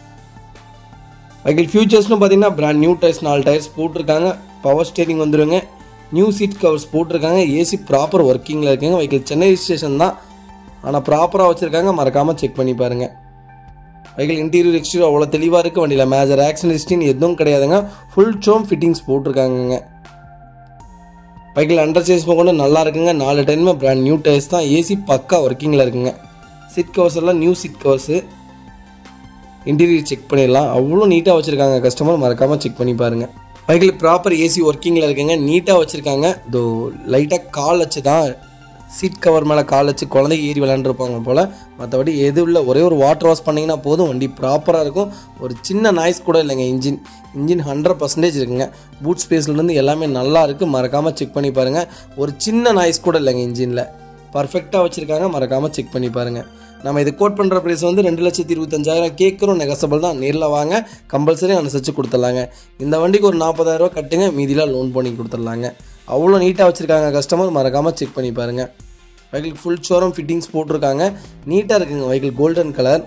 வெஹிக்கிள் ஃபியூச்சர்ஸ்னு பார்த்தீங்கன்னா பிராண்ட் நியூ டயர்ஸ் நாலு டயர்ஸ் போட்டிருக்காங்க பவர் ஸ்டேரிங் வந்துருங்க நியூ சீட் கவர்ஸ் போட்டிருக்காங்க ஏசி ப்ராப்பர் ஒர்க்கிங்கில் இருக்குங்க வெஹிக்கிள் சென்னை ஸ்டேஷன் தான் ஆனால் ப்ராப்பராக வச்சுருக்காங்க மறக்காமல் செக் பண்ணி பாருங்கள் வெஹிக்கிள் இன்டீரியர் எக்ஸ்டீரியர் அவ்வளோ தெளிவாக இருக்குது வண்டியில் மேஜர் ஆக்சிடென்ட் ஹிஸ்டின்னு எதுவும் கிடையாதுங்க ஃபுல் ஷோம் ஃபிட்டிங்ஸ் போட்டிருக்காங்கங்க வெஹிக்கிள் அண்டர் சேஸ் கொண்டு நல்லா இருக்குங்க நாலு டைமே பிராண்ட் நியூ டயர்ஸ் தான் ஏசி பக்கா ஒர்க்கிங்கில் இருக்குங்க சீட் கவர்ஸ் எல்லாம் new seat covers interior check பண்ணிடலாம் அவ்வளோ நீட்டாக வச்சுருக்காங்க கஸ்டமர் மறக்காமல் செக் பண்ணி பாருங்கள் வெஹிக்கிள் ப்ராப்பர் ஏசி ஒர்க்கிங்கில் இருக்குங்க நீட்டாக வச்சுருக்காங்க இதோ லைட்டாக கால் வச்சு தான் சீட் கவர் மேலே கால் வச்சு குழந்தைக்கு ஏறி விளாண்டுருப்பாங்க போல் மற்றபடி எது இல்லை ஒரே ஒரு வாட்டர் வாஷ் பண்ணிங்கன்னா போதும் வண்டி ப்ராப்பராக இருக்கும் ஒரு சின்ன நாய்ஸ் கூட இல்லைங்க இன்ஜின் இன்ஜின் ஹண்ட்ரட் பர்சன்டேஜ் இருக்குங்க பூட் ஸ்பேஸ்லேருந்து எல்லாமே நல்லா இருக்குது மறக்காமல் செக் பண்ணி பாருங்கள் ஒரு சின்ன நாய்ஸ் கூட இல்லைங்க இன்ஜினில் பர்ஃபெக்டாக வச்சுருக்காங்க மறக்காமல் செக் பண்ணி பாருங்கள் நம்ம இது கோட் பண்ணுற ப்ரைஸ் வந்து ரெண்டு லட்சத்தி இருபத்தஞ்சாயிரம் கேட்குறோம் நெகசபிள் தான் நேரில் வாங்க கம்பல்சரி அனுசரித்து கொடுத்துட்லாங்க இந்த வண்டிக்கு ஒரு நாற்பதாயிரரூவா கட்டுங்க மீதிலாம் லோன் பண்ணி கொடுத்துட்லாங்க அவ்வளோ நீட்டாக வச்சுருக்காங்க கஸ்டமர் மறக்காமல் செக் பண்ணி பாருங்கள் வெஹிக்கிள் ஃபுல் ஷோரம் ஃபிட்டிங்ஸ் போட்டிருக்காங்க நீட்டாக இருக்குங்க வெஹிக்கிள் கோல்டன் கலர்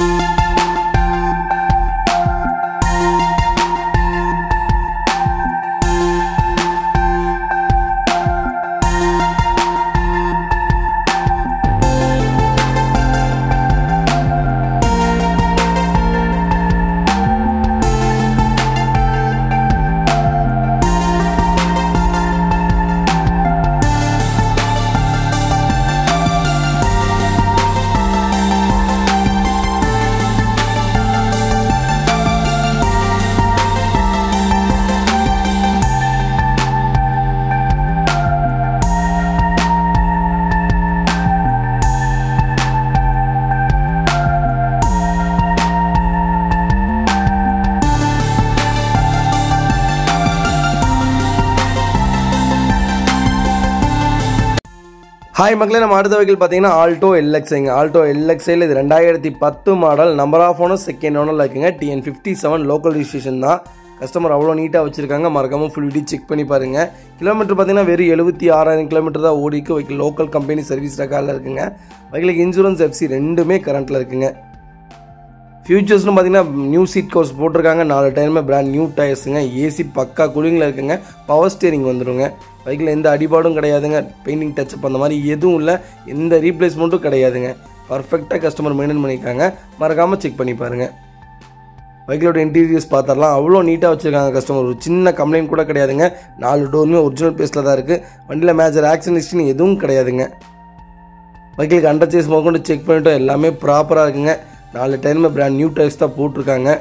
ஹாய் மக்களே நம்ம அடுத்த வெஹிக்கிள் பார்த்தீங்கன்னா ஆல்டோ எல்எக்ஸ்ங்க ஆல்டோ எல்எக்ஸ்ஐயில் இது ரெண்டாயிரத்தி பத்து model number of owner second ஓனரில் இருக்குங்க TN fifty seven local registration தான் கஸ்டமர் அவ்வளோ நீட்டாக வச்சுருக்காங்க மறக்காமல் ஃபுல் வீடியோ செக் பண்ணி பாருங்கள் கிலோமீட்டர் பார்த்தீங்கன்னா வெறும் எழுபத்தி ஆறாயிரம் கிலோமீட்டர் தான் ஓடிக்கு வெஹிக்கிள் லோக்கல் கம்பெனி சர்வீஸ் ரெக்கார்டில் இருக்குங்க வெஹிக்கிளுக்கு இன்சூரன்ஸ் எஃப்சி ரெண்டுமே கரண்ட்டில் இருக்குங்க ஃபியூச்சர்ஸ்னு பார்த்தீங்கன்னா நியூ சீட் கவர்ஸ் போட்டிருக்காங்க நாலு டைமே பிராண்ட் நியூ டயர்ஸுங்க ஏசி பக்கா கூலிங்கில் இருக்குங்க பவர் ஸ்டேரிங் வந்துடுங்க பைக்கில் எந்த அடிபாடும் கிடையாதுங்க பெயிண்டிங் டச்சப் அந்த மாதிரி எதுவும் இல்லை எந்த ரீப்ளேஸ்மெண்ட்டும் கிடையாதுங்க பர்ஃபெக்டாக கஸ்டமர் மெயின்டைன் பண்ணியிருக்காங்க மறக்காமல் செக் பண்ணி பாருங்கள் பைக்கிலோட இன்டீரியர்ஸ் பார்த்துடலாம் அவ்வளோ நீட்டாக வச்சுருக்காங்க கஸ்டமர் ஒரு சின்ன கம்ப்ளைண்ட் கூட கிடையாதுங்க நாலு டோருமே ஒரிஜினல் பேஸில் தான் இருக்குது வண்டியில் மேஜர் ஆக்சிடென்ட் ஹிஸ்ட்ரி எதுவும் கிடையாதுங்க பைக்கிலுக்கு அண்டர் சேஸ் முதற்கொண்டு செக் பண்ணிட்டோம் எல்லாமே ப்ராப்பராக இருக்குங்க நாலு டைமே பிராண்ட் நியூ டயர்ஸ் தான் போட்டிருக்காங்க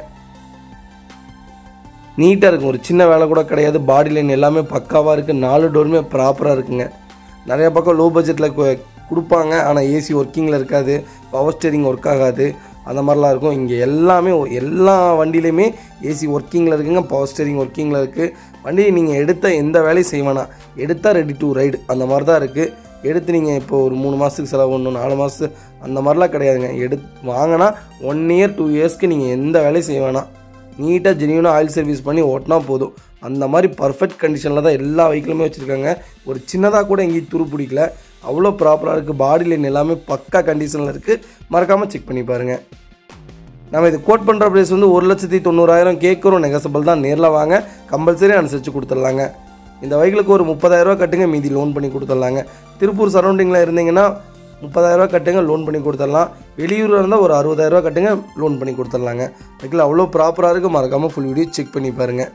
நீட்டாக இருக்கும் ஒரு சின்ன வேலை கூட கிடையாது பாடி லைன் எல்லாமே பக்காவாக இருக்குது நாலு டோருமே ப்ராப்பராக இருக்குங்க நிறைய பக்கம் லோ பட்ஜெட்டில் கொடுப்பாங்க ஆனால் ஏசி ஒர்க்கிங்கில் இருக்காது பவர் ஸ்டேரிங் ஒர்க் ஆகாது அந்த மாதிரிலாம் இருக்கும் இங்கே எல்லாமே ஒ- எல்லா வண்டியிலையுமே ஏசி ஒர்க்கிங்கில் இருக்குங்க பவர் ஸ்டேரிங் ஒர்க்கிங்கில் இருக்குது வண்டியை நீங்கள் எடுத்த எந்த வேலையும் செய்ய வேணாம் எடுத்தால் ரெடி டு ரைடு அந்த மாதிரி தான் இருக்குது எடுத்து நீங்கள் இப்போ ஒரு மூணு மாதத்துக்கு செலவு பண்ணணும் நாலு மாதத்து அந்த மாதிரிலாம் கிடையாதுங்க எடு வாங்கினா ஒன் இயர் டூ இயர்ஸ்க்கு நீங்கள் எந்த வேலையும் செய்ய வேணாம் நீட்டாக ஜெனியூனாக ஆயில் சர்வீஸ் பண்ணி ஓட்டினா போதும் அந்த மாதிரி பர்ஃபெக்ட் கண்டிஷனில் தான் எல்லா வெஹிக்கிளுமே வச்சுருக்காங்க ஒரு சின்னதாக கூட எங்கேயும் துரு பிடிக்கல அவ்வளோ ப்ராப்பராக இருக்குது பாடி லைன் எல்லாமே பக்கா கண்டிஷனில் இருக்குது மறக்காமல் செக் பண்ணி பாருங்கள் நம்ம இது கோட் பண்ணுற ப்ரைஸ் வந்து ஒரு லட்சத்தி தொண்ணூறாயிரம் கேட்குறோம் நெகசபிள் தான் நேரில் வாங்க கம்பல்சரி அனுசரித்து கொடுத்துட்லாங்க இந்த வெஹிக்கிளுக்கு ஒரு முப்பதாயிரரூவா கட்டுங்க மீதி லோன் பண்ணி கொடுத்துட்லாங்க திருப்பூர் சரௌண்டிங்கில் இருந்தீங்கன்னா முப்பதாயிரரூவா கட்டுங்க லோன் பண்ணி கொடுத்துடலாம் வெளியூரில் இருந்தால் ஒரு அறுபதாயிரரூவா கட்டுங்க லோன் பண்ணி கொடுத்துட்லாங்க வெஹிக்கிள் அவ்வளோ ப்ராப்பராக இருக்குது மறக்காமல் ஃபுல் வீடியோ செக் பண்ணி பாருங்கள்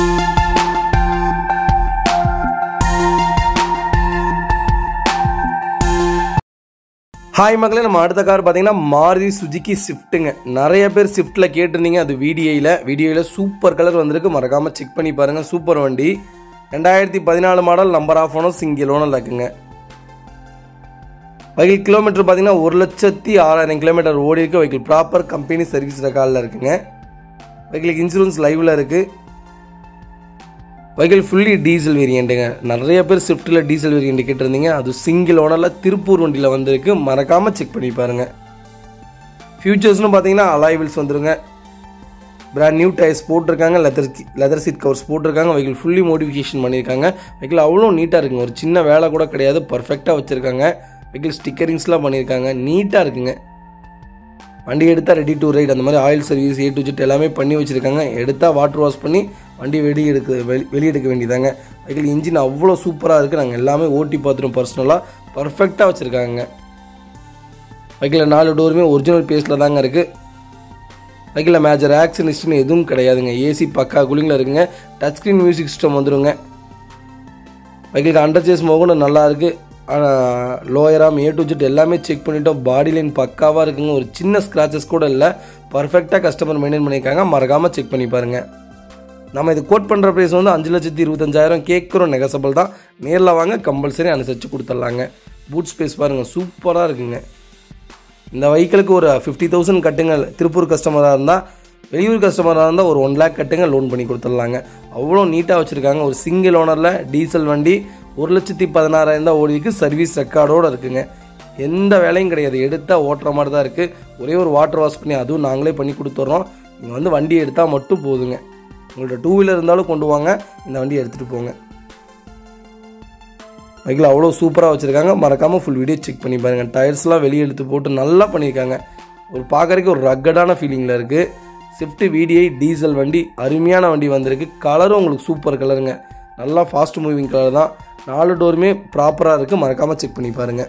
ஹாய் மக்களே நம்ம அடுத்த கார் பார்த்தீங்கன்னா மாருதி சுஜுகி ஸ்விஃப்ட்டுங்க நிறைய பேர் ஸ்விஃப்ட்டில் கேட்டிருந்தீங்க அது வீடியோவில் வீடியோவில் சூப்பர் கலர் வந்திருக்கு மறக்காமல் செக் பண்ணி பாருங்கள் சூப்பர் வண்டி ரெண்டாயிரத்தி பதினாலு model number of owner single owner இருக்குங்க வெஹிக்கிள் கிலோமீட்டர் பார்த்தீங்கன்னா ஒரு லட்சத்தி ஆறாயிரம் கிலோமீட்டர் ஓடி இருக்கு வெஹிக்கிள் ப்ராப்பர் கம்பெனி சர்வீஸ் ரெக்கார்டில் இருக்குங்க வெஹிக்கிளுக்கு இன்சூரன்ஸ் லைவில் இருக்குது வெஹிக்கிள் ஃபுல்லி டீசல் வேரியண்ட்டுங்க நிறைய பேர் ஸ்விஃப்ட்டில் டீசல் வேரியண்ட் கேட்டிருந்தீங்க அது சிங்கிள் ஓனரில் திருப்பூர் வண்டியில் வந்திருக்கு மறக்காமல் செக் பண்ணி பாருங்கள் ஃபியூச்சர்ஸ்னு பார்த்தீங்கன்னா அலாய் வீல்ஸ் வந்துருங்க பிராண்ட் நியூ டயர்ஸ் போட்டிருக்காங்க லெதர் லெதர் சீட் கவர்ஸ் போட்டிருக்காங்க வெஹிக்கிள் ஃபுல்லி மோடிஃபிகேஷன் பண்ணியிருக்காங்க வெஹிக்கிள் அவ்வளோ நீட்டாக இருக்குங்க ஒரு சின்ன வேலை கூட கிடையாது பர்ஃபெக்டாக வச்சுருக்காங்க வெஹிக்கிள் ஸ்டிக்கரிங்ஸ்லாம் பண்ணியிருக்காங்க நீட்டாக இருக்குங்க வண்டி எடுத்தால் ரெடி டு ரைட் அந்த மாதிரி oil service A to Z எல்லாமே பண்ணி வச்சுருக்காங்க எடுத்தால் வாட்டர் வாஷ் பண்ணி வண்டி வெளியே எடுக்க வெளி வெளியே எடுக்க வேண்டியதாங்க வெஹிக்கிள் இன்ஜின் அவ்வளோ சூப்பராக இருக்குது நாங்கள் எல்லாமே ஓட்டி பார்த்துட்டோம் பர்சனலாக பர்ஃபெக்டாக வச்சுருக்காங்க வெஹிக்கிளில் நாலு டோருமே ஒரிஜினல் பேஸில் தாங்க இருக்குது வெஹிக்கிளில் மேஜர் ஆக்சன் ஹிஸ்ட்ரின்னு எதுவும் கிடையாதுங்க ஏசி பக்கா கூலிங்கில் இருக்குங்க டச் ஸ்க்ரீன் மியூசிக் சிஸ்டம் வந்துருங்க வெஹிக்கிளுக்கு அண்டர் சேஸ் மோகன நல்லா இருக்குது ஆனால் லோயராம் ஏ டு ஜெட் எல்லாமே செக் பண்ணிட்டோம் பாடி லைன் பக்காவாக இருக்குங்க ஒரு சின்ன ஸ்க்ராச்சஸ் கூட இல்லை பர்ஃபெக்டாக கஸ்டமர் மெயின்டைன் பண்ணியிருக்காங்க மறக்காமல் செக் பண்ணி பாருங்கள் நம்ம இது கோட் பண்ணுற ப்ரைஸ் வந்து அஞ்சு லட்சத்தி இருபத்தஞ்சாயிரம் கேட்குறோம் நெகசபிள் தான் நேரில் வாங்க கம்பல்சரி அனுசரித்து கொடுத்துட்லாங்க பூட் ஸ்பேஸ் பாருங்கள் சூப்பராக இருக்குங்க இந்த வெஹிக்கிளுக்கு ஒரு ஃபிஃப்டி தௌசண்ட் கட்டுங்க திருப்பூர் கஸ்டமராக இருந்தால் வெளியூர் கஸ்டமராக இருந்தால் ஒரு ஒன் லேக் கட்டுங்க லோன் பண்ணி கொடுத்துட்லாங்க அவ்வளோ நீட்டாக வச்சுருக்காங்க ஒரு சிங்கிள் ஓனரில் டீசல் வண்டி ஒரு லட்சத்தி பதினாறாயிரம் தான் ஓடிக்கு சர்வீஸ் ரெக்கார்டோடு இருக்குங்க எந்த வேலையும் கிடையாது எடுத்தால் ஓட்டுற மாதிரி தான் இருக்குது ஒரே ஒரு வாட்டர் வாஷ் பண்ணி அதுவும் நாங்களே பண்ணி கொடுத்துட்றோம் நீங்கள் வந்து வண்டி எடுத்தால் மட்டும் போதுங்க உங்கள்ட்ட டூ வீலர் இருந்தாலும் கொண்டு வாங்க இந்த வண்டியை எடுத்துகிட்டு போங்க பைக்கில் அவ்வளோ சூப்பராக வச்சுருக்காங்க மறக்காமல் ஃபுல் வீடியோ செக் பண்ணி பாருங்கள் டயர்ஸ்லாம் வெளியே எடுத்து போட்டு நல்லா பண்ணியிருக்காங்க ஒரு பார்க்குறதுக்கு ஒரு ரக்கடான ஃபீலிங்கில் இருக்குது ஸ்விஃப்ட் விடிஐ டீசல் வண்டி அருமையான வண்டி வந்திருக்கு கலரும் உங்களுக்கு சூப்பர் கலருங்க நல்லா ஃபாஸ்ட் மூவிங் கலர் தான் நாலு டோருமே ப்ராப்பராக இருக்குது மறக்காமல் செக் பண்ணி பாருங்கள்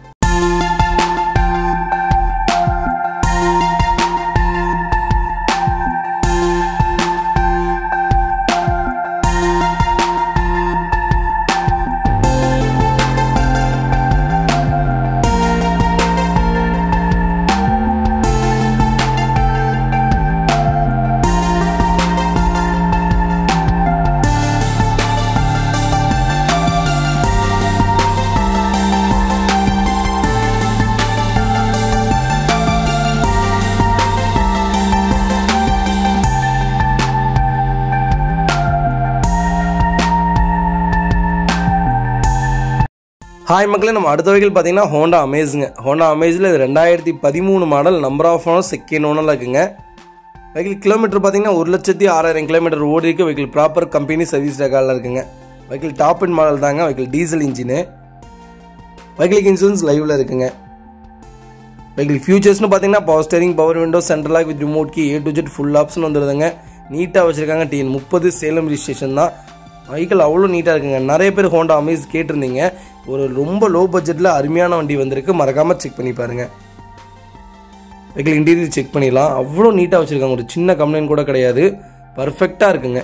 ஹாய் மக்களே நம்ம அடுத்த வெஹிக்கிள் பார்த்தீங்கன்னா ஹோண்டா அமேஸுங்க ஹோண்டா அமேஸில் இது ரெண்டாயிரத்தி பதிமூணு model number of owner second ஓனரில் இருக்குங்க வெஹிக்கிள் கிலோமீட்டர் பார்த்தீங்கன்னா ஒரு லட்சத்தி ஆறாயிரம் கிலோமீட்டர் ஓடி இருக்கு வெஹிக்கிள் ப்ராப்பர் கம்பெனி சர்வீஸ் ரெக்கார்டில் இருக்குங்க வெஹிக்கிள் டாப் அண்ட் மாடல் தாங்க வெஹிக்கிள் டீசல் இன்ஜினு வெஹிக்கிளுக்கு இன்சூரன்ஸ் லைவில் இருக்குங்க வெஹிக்கிள் ஃபியூச்சர்ஸ்னு பார்த்தீங்கன்னா power steering power window central lock with remote key A to Z full option வந்துடுதுங்க நீட்டாக வச்சுருக்காங்க டிஎன் முப்பது சேலம் ரிஜிஸ்ட்ரேஷன் தான் வெஹிக்கிள் அவ்வளோ நீட்டாக இருக்குங்க நிறைய பேர் ஹோண்டா அமேஸ் கேட்டிருந்தீங்க ஒரு ரொம்ப லோ பட்ஜெட்டில் அருமையான வண்டி வந்திருக்கு மறக்காமல் செக் பண்ணி பாருங்கள் வெஹிக்கிள் இன்டீரியர் செக் பண்ணிடலாம் அவ்வளோ நீட்டாக வச்சுருக்காங்க ஒரு சின்ன கம்ப்ளைண்ட் கூட கிடையாது பர்ஃபெக்டாக இருக்குங்க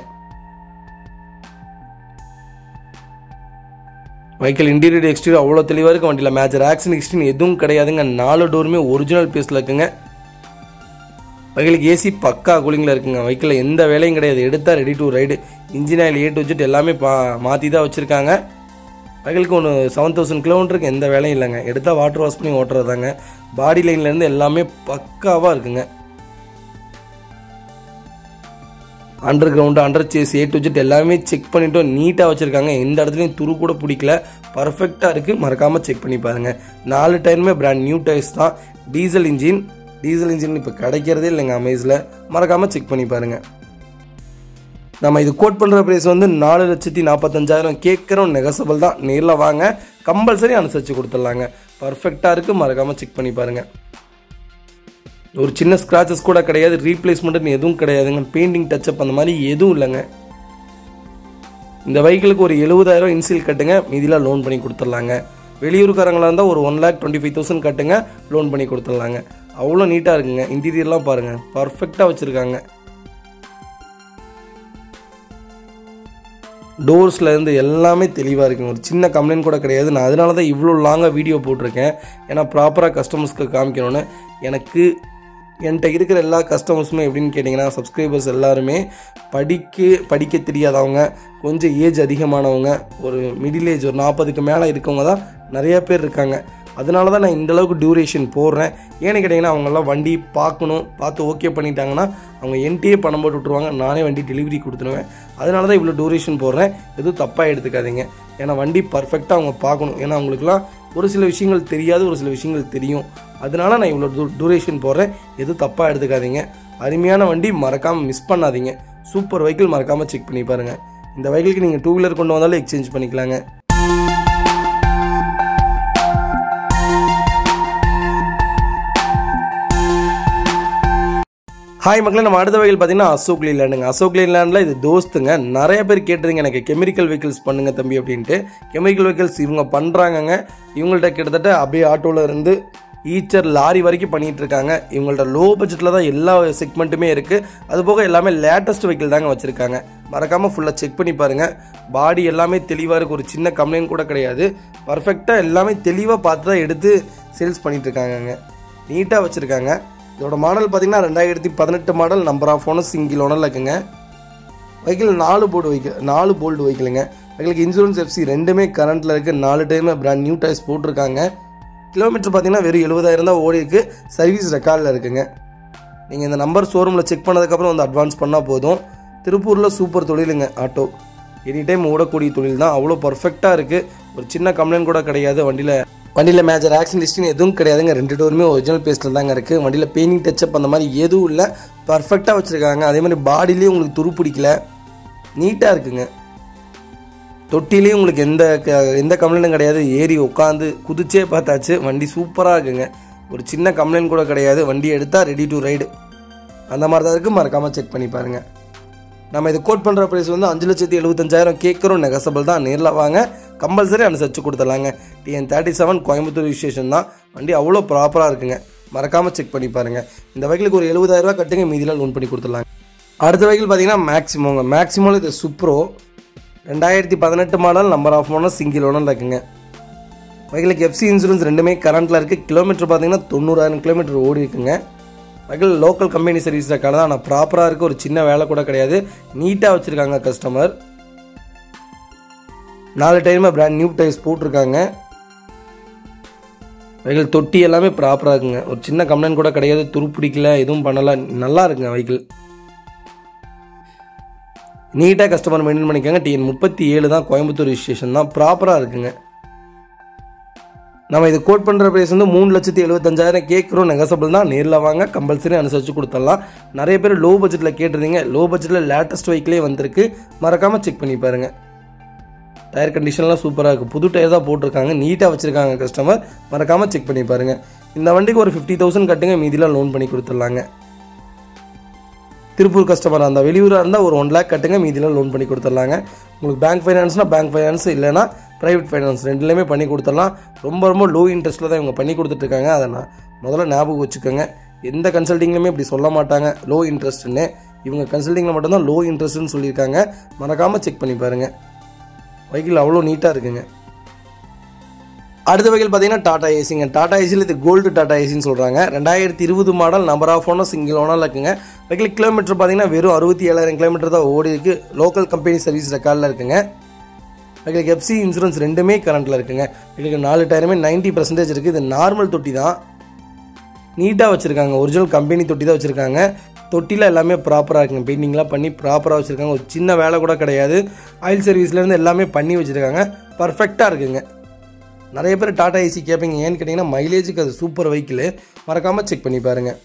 வெஹிக்கிள் இன்டீரியர் எக்ஸ்டீரியர் அவ்வளோ தெளிவாக இருக்கு வண்டியில் மேட்ச் ஆக்ஷன் எக்ஸ்டின் எதுவும் கிடையாதுங்க நாலு டோருமே ஒரிஜினல் பீஸில் இருக்குங்க வெஹிக்கிளுக்கு ஏசி பக்கா கூலிங்கில் இருக்குங்க வெஹிக்கிளில் எந்த வேலையும் கிடையாது எடுத்தால் ready to ride engine oil A to Z எல்லாமே பா மாற்றி தான் வச்சுருக்காங்க வெஹிக்கிளுக்கு ஒன்று செவன் தௌசண்ட் கிலோமீட்டருக்கு எந்த வேலையும் இல்லைங்க எடுத்தால் வாட்டர் வாஷ் பண்ணி ஓட்டுறதாங்க பாடி லைன்லேருந்து எல்லாமே பக்காவாக இருக்குங்க under ground under chassis A to Z எல்லாமே செக் பண்ணிட்டோம் நீட்டாக வச்சுருக்காங்க எந்த இடத்துலையும் துரு கூட பிடிக்கல பர்ஃபெக்டாக இருக்குது மறக்காமல் செக் பண்ணி பாருங்கள் நாலு டயருமே பிராண்ட் நியூ டயர்ஸ் தான் டீசல் இன்ஜின் டீசல் இன்ஜின் இப்போ கிடைக்கிறதே இல்லைங்க அமேஸில் மறக்காமல் செக் பண்ணி பாருங்கள் நம்ம இது கோட் பண்ணுற ப்ரைஸ் வந்து நாலு லட்சத்தி நாற்பத்தஞ்சாயிரம் கேட்குறோம் நெகசபிள் தான் நேரில் வாங்க கம்பல்சரி அனுசரித்து கொடுத்துடலாங்க பர்ஃபெக்டாக இருக்குது மறக்காமல் செக் பண்ணி பாருங்கள் ஒரு சின்ன ஸ்க்ராச்சஸ் கூட கிடையாது ரீப்ளேஸ்மெண்ட்னு எதுவும் கிடையாதுங்க பெயிண்டிங் டச்சப் அந்த மாதிரி எதுவும் இல்லைங்க இந்த வெஹிக்கிளுக்கு ஒரு எழுபதாயிரம் இன்சில் கட்டுங்க மீதிலாம் லோன் பண்ணி கொடுத்துடலாங்க வெளியூருக்காரங்களாக இருந்தால் ஒரு one lakh twenty five thousand கட்டுங்க லோன் பண்ணி கொடுத்துடலாங்க அவ்வளோ நீட்டாக இருக்குங்க இன்டீரியர்லாம் பாருங்கள் பர்ஃபெக்டாக வச்சுருக்காங்க டோர்ஸில் இருந்து எல்லாமே தெளிவாக இருக்குங்க ஒரு சின்ன கம்ப்ளைண்ட் கூட கிடையாது நான் அதனால தான் இவ்வளோ லாங்காக வீடியோ போட்டிருக்கேன் ஏன்னா ப்ராப்பராக கஸ்டமர்ஸ்க்கு காமிக்கணும்னு எனக்கு என்கிட்ட இருக்கிற எல்லா கஸ்டமர்ஸுமே எப்படின்னு கேட்டிங்கன்னா சப்ஸ்கிரைபர்ஸ் எல்லாருமே படிக்க படிக்க தெரியாதவங்க கொஞ்சம் ஏஜ் அதிகமானவங்க ஒரு மிடில் ஏஜ் ஒரு நாற்பதுக்கு மேலே இருக்கவங்க தான் நிறைய பேர் இருக்காங்க அதனால தான் நான் இந்த அளவுக்கு டியூரேஷன் போடுறேன் ஏன்னு கேட்டிங்கன்னா அவங்கெல்லாம் வண்டி பார்க்கணும் பார்த்து ஓகே பண்ணிட்டாங்கன்னா அவங்க என்கிட்டயே பணம் போட்டு விட்ருவாங்க நானே வண்டி டெலிவரி கொடுத்துருவேன் அதனால தான் இவ்வளோ டியூரேஷன் போடுறேன் எதுவும் தப்பாக எடுத்துக்காதீங்க ஏன்னா வண்டி பர்ஃபெக்டாக அவங்க பார்க்கணும் ஏன்னா அவங்களுக்குலாம் ஒரு சில விஷயங்கள் தெரியாது ஒரு சில விஷயங்கள் தெரியும் அதனால நான் இவ்வளோ டூ டூரேஷன் போடுறேன் எதுவும் தப்பாக எடுத்துக்காதீங்க அருமையான வண்டி மறக்காமல் மிஸ் பண்ணாதீங்க சூப்பர் வெஹிக்கிள் மறக்காமல் செக் பண்ணி பாருங்கள் இந்த வெஹிக்கிளுக்கு நீங்கள் டூ வீலர் கொண்டு வந்தாலும் எக்ஸ்சேஞ்ச் பண்ணிக்கலாங்க ஹாய் மக்களே நம்ம அடுத்த வெஹிக்கிள் பார்த்தீங்கன்னா அசோக் லேண்டுங்க அசோக் லேண்டில் இது தோஸ்துங்க நிறைய பேர் கேட்டிருங்க எனக்கு கெமிக்கல் வெஹிக்கிள்ஸ் பண்ணுங்க தம்பி அப்படின்ட்டு கெமிக்கல் வெஹிக்கிள்ஸ் இவங்க பண்ணுறாங்கங்க இவங்கள்ட்ட கிட்டத்தட்ட அப்படியே ஆட்டோவில் இருந்து ஈச்சர் லாரி வரைக்கும் பண்ணிட்டு இருக்காங்க இவங்கள்ட்ட லோ பட்ஜெட்டில் தான் எல்லா செக்மெண்ட்டுமே இருக்குது அது போக எல்லாமே லேட்டஸ்ட் வெஹிக்கிள் தாங்க வச்சுருக்காங்க மறக்காமல் ஃபுல்லாக செக் பண்ணி பாருங்கள் பாடி எல்லாமே தெளிவாக இருக்குது ஒரு சின்ன கம்ப்ளைண்ட் கூட கிடையாது பர்ஃபெக்டாக எல்லாமே தெளிவாக பார்த்து தான் எடுத்து சேல்ஸ் பண்ணிட்டு இருக்காங்கங்க நீட்டாக வச்சுருக்காங்க இதோட மாடல் பார்த்தீங்கன்னா ரெண்டாயிரத்தி பதினெட்டு model number of owner single ஓனரில் இருக்குங்க வெஹிக்கிள் நாலு போர்டு வெஹிக்கிள் நாலு போல்டு வெஹிக்கிளுங்க வெஹிக்கிளுக்கு இன்சூரன்ஸ் எஃப்சி ரெண்டுமே கரண்ட்டில் இருக்குது நாலு டைமே பிராண்ட் நியூ டயர்ஸ் போட்டிருக்காங்க கிலோமீட்டர் பார்த்தீங்கன்னா வெறும் எழுபதாயிரம் தான் ஓடி இருக்கு சர்வீஸ் ரெக்கார்டில் இருக்குங்க நீங்கள் இந்த நம்பர் ஷோரூமில் செக் பண்ணதுக்கப்புறம் வந்து அட்வான்ஸ் பண்ணால் போதும் திருப்பூரில் சூப்பர் தொழிலுங்க ஆட்டோ எனி டைம் ஓடக்கூடிய தொழில் தான் அவ்வளோ பர்ஃபெக்டாக இருக்குது ஒரு சின்ன கம்ப்ளைண்ட் கூட கிடையாது வண்டியில் வண்டியில் மேஜர் ஆக்சிடென்ட் ஹிஸ்ட்ரி எதுவும் கிடையாதுங்க ரெண்டு டோருமே ஒரிஜினல் பேஸ்ட்டில் தாங்க இருக்குது வண்டியில் பெயிண்டிங் டச்சப் அந்த மாதிரி எதுவும் இல்லை பர்ஃபெக்டாக வச்சுருக்காங்க அதே மாதிரி பாடியிலையும் உங்களுக்கு துரு பிடிக்கல நீட்டாக இருக்குங்க தொட்டிலையும் உங்களுக்கு எந்த க- எந்த கம்ப்ளைண்ட்டும் கிடையாது ஏறி உட்காந்து குதிச்சே பார்த்தாச்சு வண்டி சூப்பராக இருக்குங்க ஒரு சின்ன கம்ப்ளைண்ட் கூட கிடையாது வண்டி எடுத்தால் ரெடி டு ரைடு அந்த மாதிரி தான் இருக்குது மறக்காமல் செக் பண்ணி பாருங்கள் நம்ம இது கோட் பண்ணுற ப்ரைஸ் வந்து அஞ்சு லட்சத்தி எழுபத்தஞ்சாயிரம் கேட்குறோம் நெகசபிள் தான் நேரில் வாங்க கம்பல்சரி அனுசரிச்சு கொடுத்துடலாங்க TN thirty seven Coimbatore station தான் வண்டி அவ்வளோ ப்ராப்பராக இருக்குங்க மறக்காமல் செக் பண்ணி பாருங்கள் இந்த வெஹிக்கிளுக்கு ஒரு 70000 ரூபாய் கட்டுங்க மீதியில் லோன் பண்ணி கொடுத்துடலாங்க அடுத்த வெஹிக்கிள் பார்த்தீங்கன்னா மேக்ஸிமோங்க மேக்ஸிமோவில் இது சுப்ரோ ரெண்டாயிரத்தி பதினெட்டு model number of owner single owner இருக்குங்க வெஹிக்கிளுக்கு எஃப்சி இன்சூரன்ஸ் ரெண்டுமே கரண்ட்டில் இருக்குது கிலோமீட்டர் பார்த்தீங்கன்னா தொண்ணூறாயிரம் கிலோமீட்டர் ஓடி இருக்குங்க vehicle local company service record தான் ஆனால் ப்ராப்பராக இருக்குது ஒரு சின்ன வேலை கூட கிடையாது நீட்டாக வச்சுருக்காங்க கஸ்டமர் நாலு டைமே பிராண்ட் நியூ டைர்ஸ் போட்டிருக்காங்க வெஹிக்கிள் தொட்டி எல்லாமே ப்ராப்பராக இருக்குங்க ஒரு சின்ன கம்ப்ளைண்ட் கூட கிடையாது துருப்பிடிக்கல எதுவும் பண்ணல நல்லா இருக்குங்க வெஹிக்கிள் நீட்டாக கஸ்டமர் மெயின்டைன் பண்ணிக்கோங்க டிஎன் முப்பத்தி ஏழு தான் கோயம்புத்தூர் ஸ்டேஷன் தான் ப்ராப்பராக இருக்குங்க நம்ம இது கோட் பண்ணுற ப்ரைஸ் வந்து மூணு லட்சத்தி எழுபத்தஞ்சாயிரம் கேட்குறோம் நெகசபிள் தான் நேரில் வாங்க கம்பல்சரி அனுசரித்து கொடுத்துடலாம் நிறைய பேர் லோ பட்ஜெட்டில் கேட்டிருந்தீங்க லோ பட்ஜெட்டில் லேட்டஸ்ட் வெஹிக்கிளே வந்திருக்கு மறக்காமல் செக் பண்ணி பாருங்கள் டயர் கண்டிஷன்லாம் சூப்பராக இருக்குது புது டயர் தான் போட்டிருக்காங்க நீட்டாக வச்சுருக்காங்க கஸ்டமர் மறக்காமல் செக் பண்ணி பாருங்கள் இந்த வண்டிக்கு ஒரு ஃபிஃப்டி தௌசண்ட் கட்டுங்க மீதிலாம் லோன் பண்ணி கொடுத்துடலாங்க திருப்பூர் கஸ்டமராக இருந்தால் வெளியூராக இருந்தால் ஒரு ஒன் லேக் கட்டுங்க மீதிலாம் லோன் பண்ணி கொடுத்துடலாங்க உங்களுக்கு பேங்க் ஃபைனான்ஸ்னால் பேங்க் ஃபைனான்ஸ் இல்லைனா ப்ரைவேட் ஃபைனான்ஸ் ரெண்டுலேயுமே பண்ணி கொடுத்துடலாம் ரொம்ப ரொம்ப லோ இன்ட்ரெஸ்ட்டில் தான் இவங்க பண்ணி கொடுத்துட்ருக்காங்க அதை நான் முதல்ல ஞாபகம் வச்சுக்கோங்க எந்த கன்சல்ட்டிங்லையுமே இப்படி சொல்ல மாட்டாங்க லோ இன்ட்ரெஸ்ட்டுன்னு இவங்க கன்சல்ட்டிங்கில் மட்டும்தான் லோ இன்ட்ரெஸ்ட்னு சொல்லியிருக்காங்க மறக்காமல் செக் பண்ணி பாருங்கள் வெஹிக்கிள் அவ்வளோ நீட்டாக இருக்குங்க அடுத்த வெஹிக்கிள் பார்த்தீங்கன்னா டாடா ஏசிங்க டாடா ஏசியில் இது கோல்டு டாடா ஏசின்னு சொல்கிறாங்க ரெண்டாயிரத்தி இருபது model number of owner single owner இருக்குங்க வெஹிக்கிள் கிலோமீட்டர் பார்த்தீங்கன்னா வெறும் அறுபத்தி ஏழாயிரம் கிலோமீட்டர் தான் ஓடி இருக்கு லோக்கல் கம்பெனி சர்வீஸ் ரெக்கார்டில் இருக்குங்க வெஹிக்கிளுக்கு எஃப்சி இன்சூரன்ஸ் ரெண்டுமே கரண்ட்டில் இருக்குங்க வெஹிக்கிளுக்கு நாலு டயருமே நைன்ட்டி பர்சன்டேஜ் இருக்குது இது நார்மல் தொட்டி தான் நீட்டாக வச்சுருக்காங்க ஒரிஜினல் கம்பெனி தொட்டி தான் வச்சுருக்காங்க தொட்டியில் எல்லாமே ப்ராப்பராக இருக்குங்க பெயிண்டிங்லாம் பண்ணி ப்ராப்பராக வச்சுருக்காங்க ஒரு சின்ன வேலை கூட கிடையாது ஆயில் சர்வீஸ்லேருந்து எல்லாமே பண்ணி வச்சுருக்காங்க பர்ஃபெக்டாக இருக்குங்க நிறைய பேர் டாடா ஏசி கேட்பீங்க ஏன்னு கேட்டிங்கன்னா மைலேஜுக்கு அது சூப்பர் வெஹிக்கிள் மறக்காமல் செக் பண்ணி பாருங்கள்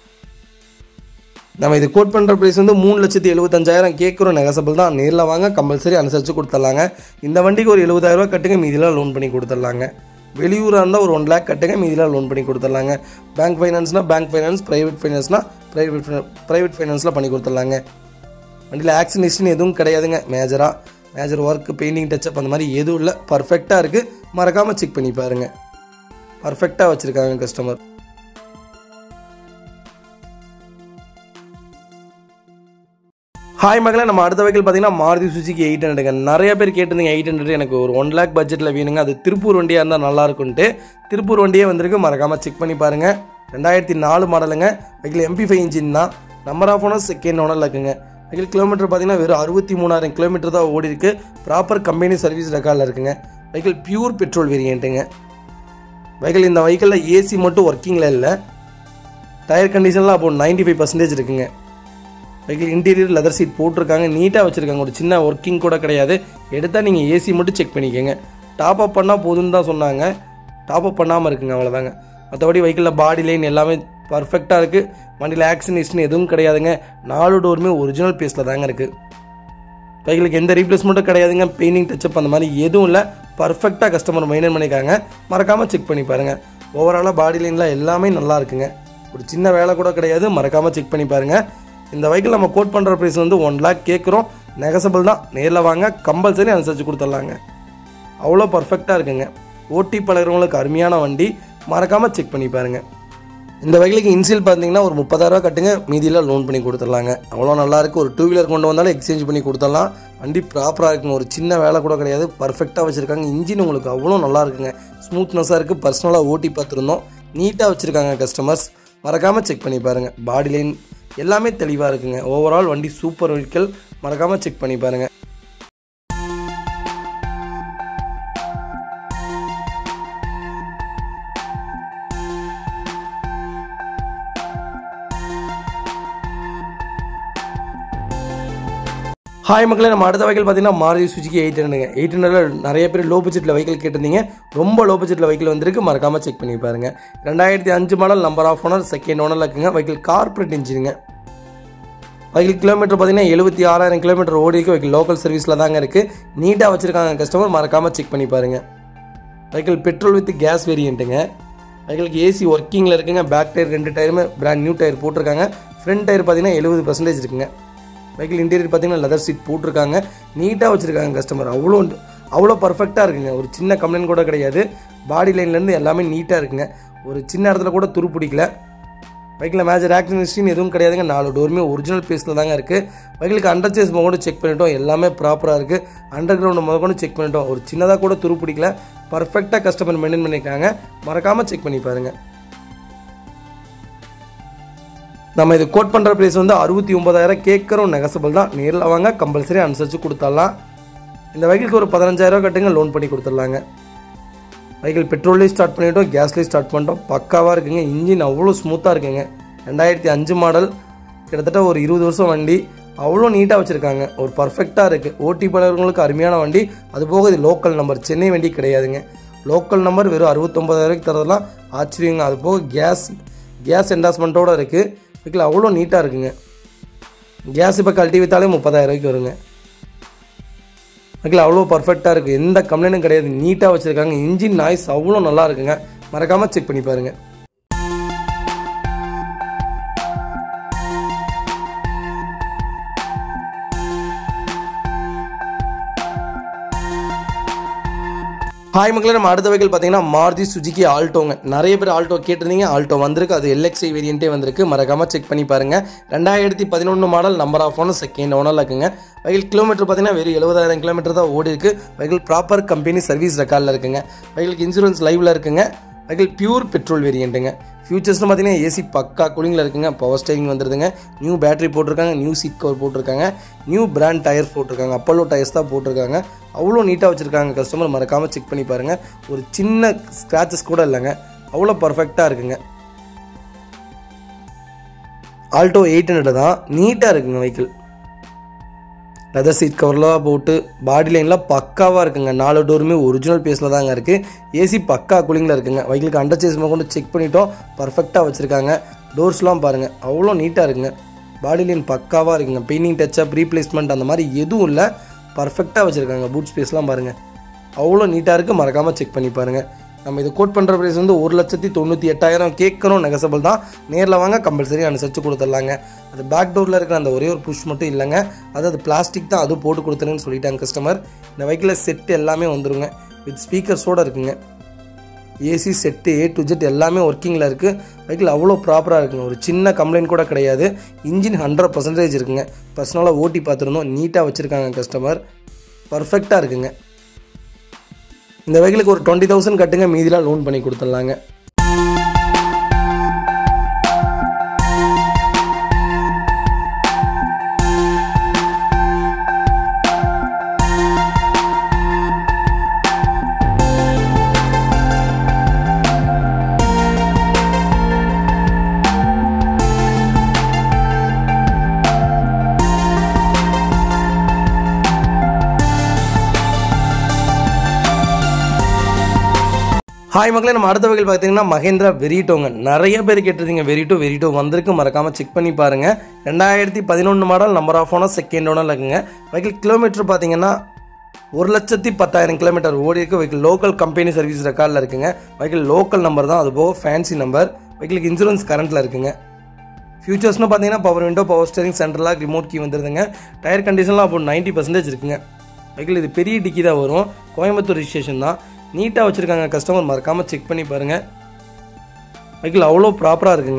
நம்ம இது கோட் பண்ணுற ப்ரைஸ் வந்து மூணு லட்சத்தி எழுபத்தஞ்சாயிரம் கேட்குறோம் நெகசபிள் தான் நேரில் வாங்க கம்பல்சரி அனுசரித்து கொடுத்துட்லாங்க இந்த வண்டிக்கு ஒரு 70000 ரூபாய் கட்டுங்க மீதிலாம் லோன் பண்ணி கொடுத்துட்லாங்க வெளியூராக இருந்தால் ஒரு ஒன் லேக் கட்டுங்க மீதிலாம் லோன் பண்ணி கொடுத்துட்லாங்க பேங்க் ஃபைனான்ஸ்னால் பேங்க் ஃபைனான்ஸ் ப்ரைவேட் ஃபைனான்ஸ்னால் ப்ரைவேட் ப்ரைவேட் ஃபைனான்ஸில் பண்ணி கொடுத்துட்லாங்க வண்டியில் ஆக்சிடென்ட் ஹிஸ்ட்ரி எதுவும் கிடையாதுங்க மேஜராக மேஜர் ஒர்க் பெயிண்டிங் டச்சப் அந்த மாதிரி எதுவும் இல்லை பர்ஃபெக்டாக இருக்குது மறக்காமல் செக் பண்ணி பாருங்கள் பர்ஃபெக்டாக வச்சுருக்காங்க கஸ்டமர் ஹாய் மகளே நம்ம அடுத்த வெஹிக்கிள் பார்த்தீங்கன்னா மாருதி சுசுகி எயிட் ஹண்ட்ரடுங்க நிறைய பேர் கேட்டிருந்தீங்க எயிட் ஹண்ட்ரட் எனக்கு ஒரு ஒன் லேக் பட்ஜெட்டில் வேணுங்க அது திருப்பூர் வண்டியாக இருந்தால் நல்லா இருக்கும்ன்ட்டு திருப்பூர் வண்டியே வந்திருக்கு மறக்காமல் செக் பண்ணி பாருங்கள் ரெண்டாயிரத்தி நாலு மாடலுங்க வெஹிக்கிள் எம்பி ஃபைவ் இன்ஜின் தான் நம்பர் ஆஃப் ஓனர் செகண்ட் ஓனரில் இருக்குங்க வெஹிக்கிள் கிலோமீட்டர் பார்த்தீங்கன்னா வெறும் அறுபத்தி மூணாயிரம் கிலோமீட்டர் தான் ஓடி இருக்கு ப்ராப்பர் கம்பெனி சர்வீஸ் ரெக்கார்டில் இருக்குங்க வெஹிக்கிள் பியூர் பெட்ரோல் வேரியண்ட்டுங்க வெஹிக்கிள் இந்த வெஹிக்கிளில் ஏசி மட்டும் ஒர்க்கிங்கில் இல்லை டயர் கண்டிஷன்லாம் அப்போ நைன்டி ஃபைவ் பர்சன்டேஜ் இருக்குங்க வெஹிக்கிள் இன்டீரியர் லெதர் சீட் போட்டிருக்காங்க நீட்டாக வச்சுருக்காங்க ஒரு சின்ன ஒர்க்கிங் கூட கிடையாது எடுத்தால் நீங்கள் ஏசி மட்டும் செக் பண்ணிக்கோங்க டாப் அப் பண்ணால் போதும்னு தான் சொன்னாங்க டாப் அப் பண்ணாமல் இருக்குங்க அவ்வளோதாங்க மற்றபடி வெஹிக்கிளில் பாடி லைன் எல்லாமே பர்ஃபெக்டாக இருக்குது வண்டியில் ஆக்சிடென்ட் ஹிஸ்ட்ரி எதுவும் கிடையாதுங்க நாலு டோருமே ஒரிஜினல் பேஸில் தாங்க இருக்குது வெஹிக்கிளுக்கு எந்த ரீப்ளேஸ்மெண்ட்டும் கிடையாதுங்க பெயிண்டிங் டச்சப் அந்த மாதிரி எதுவும் இல்லை பர்ஃபெக்டாக கஸ்டமர் மெயின்டைன் பண்ணியிருக்காங்க மறக்காமல் செக் பண்ணி பாருங்கள் ஓவராலாக பாடி லைனில் எல்லாமே நல்லா இருக்குங்க ஒரு சின்ன வேலை கூட கிடையாது மறக்காமல் செக் பண்ணி பாருங்கள் இந்த வெஹிக்கிள் நம்ம கோட் பண்ணுற ப்ரைஸ் வந்து ஒன் லேக் கேட்குறோம் நெகசபிள் தான் நேரில் வாங்க கம்பல்சரி அனுசரித்து கொடுத்துட்லாங்க அவ்வளோ பர்ஃபெக்டாக இருக்குங்க ஓட்டி பழகிறவங்களுக்கு அருமையான வண்டி மறக்காமல் செக் பண்ணி பாருங்கள் இந்த வெஹிக்கிளுக்கு இன்சியல் பார்த்தீங்கன்னா ஒரு முப்பதாயிரரூவா கட்டுங்க மீதியில் லோன் பண்ணி கொடுத்துடலாங்க அவ்வளோ நல்லா இருக்கு ஒரு டூ வீலர் கொண்டு வந்தாலும் எக்ஸ்சேஞ்ச் பண்ணி கொடுத்துடலாம் வண்டி ப்ராப்பராக இருக்குங்க ஒரு சின்ன வேலை கூட கிடையாது பர்ஃபெக்டாக வச்சுருக்காங்க இன்ஜின் உங்களுக்கு அவ்வளோ நல்லா இருக்குங்க ஸ்மூத்னஸாக இருக்குது பர்சனலாக ஓட்டி பார்த்துருந்தோம் நீட்டாக வச்சுருக்காங்க கஸ்டமர்ஸ் மறக்காமல் செக் பண்ணி பாருங்கள் பாடி லைன் எல்லாமே தெளிவாக இருக்குங்க ஓவரால் வண்டி சூப்பர் வெஹிக்கிள் மறக்காமல் செக் பண்ணி பாருங்கள் ஹாய் மக்களே நம்ம அடுத்த வெஹிக்கிள் பார்த்தீங்கன்னா மாருதி சுஜுக்கி எயிட் ஹண்ட்ரடுங்க எயிட் ஹண்ட்ரடில் நிறைய பேர் லோ பட்ஜெட்டில் வெஹிக்கிள் கேட்டிருந்தீங்க ரொம்ப லோ பட்ஜெட்டில் வெஹிக்கிள் வந்திருக்கு மறக்காமல் செக் பண்ணி பாருங்க ரெண்டாயிரத்தி அஞ்சு model number of owner second ஓனரில் இருக்குங்க வெஹிக்கிள் கார்பரேட் இன்ஜினுங்க வெஹிக்கிள் கிலோமீட்டர் பார்த்தீங்கன்னா எழுபத்தி ஆறாயிரம் கிலோமீட்டர் ஓடி இருக்கு வெஹிக்கிள் லோக்கல் சர்வீஸில் தாங்க இருக்குது நீட்டாக வச்சுருக்காங்க கஸ்டமர் மறக்காமல் செக் பண்ணி பாருங்க வெஹிக்கிள் பெட்ரோல் வித் கேஸ் வேரியண்ட்டுங்க வெஹிக்கிளுக்கு ஏசி ஒர்க்கிங்கில் இருக்குங்க பேக் டயர் ரெண்டு டயருமே பிராண்ட் நியூ டயர் போட்டிருக்காங்க ஃப்ரண்ட் டயர் பார்த்தீங்கன்னா எழுபது பர்சன்டேஜ் இருக்குங்க வெஹிக்கிள் இன்டீரியர் பார்த்தீங்கன்னா லெதர் சீட் போட்டிருக்காங்க நீட்டாக வச்சுருக்காங்க கஸ்டமர் அவ்வளோ அவ்வளோ பர்ஃபெக்டாக இருக்குங்க ஒரு சின்ன கம்ப்ளைண்ட் கூட கிடையாது பாடி லைன்லேருந்து எல்லாமே நீட்டாக இருக்குங்க ஒரு சின்ன இடத்துல கூட துரு பிடிக்கல வெஹிக்கில் மேஜர் ஆக்சிடென்ட் ஹிஸ்ட்ரின்னு எதுவும் கிடையாதுங்க நாலு டோருமே ஒரிஜினல் பேஸில் தாங்க இருக்குது வெஹிக்கிளுக்கு அண்டர் சேஸ் கூட செக் பண்ணிட்டோம் எல்லாமே ப்ராப்பராக இருக்குது அண்டர் கிரவுண்ட் முத கூட செக் பண்ணிட்டோம் ஒரு சின்னதாக கூட துரு பிடிக்கல பர்ஃபெக்டாக கஸ்டமர் மெயின்டைன் பண்ணியிருக்காங்க மறக்காமல் செக் பண்ணி பாருங்கள் நம்ம இது கோட் பண்ணுற ப்ரைஸ் வந்து அறுபத்தி ஒன்பதாயிரம் கேட்குறோம் நெகசபிள் தான் நேரில் வாங்க கம்பல்சரி அனுசரித்து கொடுத்துடலாம் இந்த வெஹிக்கிளுக்கு ஒரு பதினஞ்சாயிரம் கட்டுங்க லோன் பண்ணி கொடுத்துடலாங்க வெஹிக்கிள் பெட்ரோல்லேயும் ஸ்டார்ட் பண்ணிட்டோம் கேஸ்லேயும் ஸ்டார்ட் பண்ணிட்டோம் பக்காவாக இருக்குங்க இன்ஜின் அவ்வளோ ஸ்மூத்தாக இருக்குங்க ரெண்டாயிரத்தி அஞ்சு மாடல் கிட்டத்தட்ட ஒரு இருபது வருஷம் வண்டி அவ்வளோ நீட்டாக வச்சுருக்காங்க ஒரு பர்ஃபெக்டாக இருக்குது ஓட்டி பழகிறவங்களுக்கு அருமையான வண்டி அது போக இது லோக்கல் நம்பர் சென்னை வண்டி கிடையாதுங்க லோக்கல் நம்பர் வெறும் அறுபத்தொம்பதாயிரக்கு தரதெல்லாம் ஆச்சரியங்க அது போக கேஸ் கேஸ் என்டாஸ்மெண்ட்டோடு இருக்குது வெஹிக்கிள் அவ்வளோ நீட்டாக இருக்குங்க கேஸ் இப்போ கழட்டி விற்றாலே முப்பதாயிரம் ரூபாய்க்கு வருங்க வெஹிக்கிள் அவ்வளோ பர்ஃபெக்டாக இருக்குது எந்த கம்ப்ளைண்ட்டும் கிடையாது நீட்டாக வச்சுருக்காங்க இன்ஜின் நாய்ஸ் அவ்வளோ நல்லா இருக்குங்க மறக்காமல் செக் பண்ணி பாருங்கள் ஹாய் மக்களே நம்ம அடுத்த வெஹிக்கிள் பார்த்தீங்கன்னா மாருதி சுஜுக்கி ஆல்டோங்க நிறைய பேர் ஆல்டோ கேட்டிருந்தீங்க ஆல்டோ வந்திருக்கு அது எல்எக்ஸ்ஐ வேரியண்ட்டே வந்திருக்கு மறக்காமல் செக் பண்ணி பாருங்கள் ரெண்டாயிரத்தி பதினொன்று model number of owner second ஓனரில் இருக்குங்க வெஹிக்கிள் கிலோமீட்டர் பார்த்தீங்கன்னா வெறும் எழுபதாயிரம் கிலோமீட்டர் தான் ஓடி இருக்கு வெஹிக்கிள் ப்ராப்பர் கம்பெனி சர்வீஸ் ரெக்கார்டில் இருக்குங்க வெஹிக்கிளுக்கு இன்சூரன்ஸ் லைவில் இருக்குங்க வெஹிக்கிள் பியூர் பெட்ரோல் வேரியண்ட்டுங்க ஃபியூச்சர்ஸ்னு பார்த்தீங்கன்னா ஏசி பக்கா கூலிங்கில் இருக்குங்க பவர் ஸ்டேரிங் வந்துருதுங்க நியூ பேட்டரி போட்டிருக்காங்க நியூ சீட் கவர் போட்டிருக்காங்க நியூ பிராண்ட் டயர் போட்டிருக்காங்க அப்பல்லோ டயர்ஸ் தான் போட்டிருக்காங்க அவ்வளோ நீட்டாக வச்சுருக்காங்க கஸ்டமர் மறக்காமல் செக் பண்ணி பாருங்கள் ஒரு சின்ன ஸ்க்ராச்சஸ் கூட இல்லைங்க அவ்வளோ பர்ஃபெக்டாக இருக்குங்க ஆல்டோ எயிட் ஹண்ட்ரட் தான் நீட்டாக இருக்குங்க வெஹிக்கிள் லெதர் சீட் கவர்லாம் போட்டு பாடி லைன்லாம் பக்காவாக இருக்குங்க நாலு டோருமே ஒரிஜினல் பேஸில் தாங்க இருக்குது ஏசி பக்கா கூலிங்கில் இருக்குங்க வெஹிக்கிளுக்கு அண்டர் சேஸ் கொண்டு செக் பண்ணிட்டோம் பர்ஃபெக்டாக வச்சுருக்காங்க டோர்ஸ்லாம் பாருங்கள் அவ்வளோ நீட்டாக இருக்குங்க பாடி லைன் பக்காவாக இருக்குங்க பெயிண்டிங் டச்சப் ரீப்ளேஸ்மெண்ட் அந்த மாதிரி எதுவும் இல்லை பர்ஃபெக்டாக வச்சுருக்காங்க பூட் ஸ்பேஸ்லாம் பாருங்கள் அவ்வளோ நீட்டாக இருக்குது மறக்காமல் செக் பண்ணி பாருங்கள் நம்ம இது கோட் பண்ணுற ப்ரைஸ் வந்து ஒரு லட்சத்தி தொண்ணூற்றி எட்டாயிரம் கேட்கணும் நெகசபிள் தான் நேரில் வாங்க கம்பல்சரி அனுசரித்து கொடுத்துட்லாங்க அது பேக் டோரில் இருக்கிற அந்த ஒரே ஒரு புஷ் மட்டும் இல்லைங்க அது அது பிளாஸ்டிக் தான் அதுவும் போட்டு கொடுத்துருன்னு சொல்லிட்டாங்க கஸ்டமர் இந்த வெஹிக்கிளில் செட்டு எல்லாமே வந்துருங்க வித் ஸ்பீக்கர்ஸோடு இருக்குங்க AC set A to Z எல்லாமே ஒர்க்கிங்கில் இருக்குது வெஹிக்கிள் அவ்வளோ ப்ராப்பராக இருக்குங்க ஒரு சின்ன கம்ப்ளைண்ட் கூட கிடையாது இன்ஜின் ஹண்ட்ரட் பர்சன்டேஜ் இருக்குங்க பர்சனலாக ஓட்டி பார்த்துருந்தோம் நீட்டாக வச்சுருக்காங்க கஸ்டமர் பர்ஃபெக்டாக இருக்குங்க இந்த வெஹிக்கிளுக்கு ஒரு டுவெண்ட்டி தௌசண்ட் கட்டுங்க மீதிலாம் லோன் பண்ணி கொடுத்துட்லாங்க ஹாய் மக்களே நம்ம அடுத்த வகையில் பார்த்தீங்கன்னா மகேந்திரா வெரிட்டோங்க நிறைய பேர் கேட்டிருந்தீங்க வெரிட்டோ வெரிட்டோ வந்திருக்கு மறக்காமல் செக் பண்ணி பாருங்கள் ரெண்டாயிரத்தி பதினொன்று model number of owner second owner இருக்குங்க வெஹிக்கிள் கிலோமீட்டர் பார்த்தீங்கன்னா ஒரு லட்சத்தி பத்தாயிரம் கிலோமீட்டர் ஓடி இருக்கு வெஹிக்கிள் லோக்கல் கம்பெனி சர்வீஸ் ரெக்கார்டில் இருக்குங்க வெஹிக்கிள் லோக்கல் நம்பர் தான் அது போக ஃபேன்சி நம்பர் வெஹிக்கிளுக்கு இன்சூரன்ஸ் கரண்ட்டில் இருக்குங்க ஃபியூச்சர்ஸ்னு பார்த்தீங்கன்னா பவர் விண்டோ பவர் ஸ்டேரிங் சென்ட்ரலாக ரிமோட் கீ வந்துருதுங்க டயர் கண்டிஷன்லாம் அப்போ நைன்ட்டி பர்சன்டேஜ் இருக்குங்க வெஹிக்கிள் இது பெரிய டிக்கி தான் வரும் கோயம்புத்தூர் ரிஜிஸ்ட்ரேஷன் தான் நீட்டாக வச்சுருக்காங்க கஸ்டமர் மறக்காமல் செக் பண்ணி பாருங்கள் வெஹிக்கிள் அவ்வளோ ப்ராப்பராக இருக்குங்க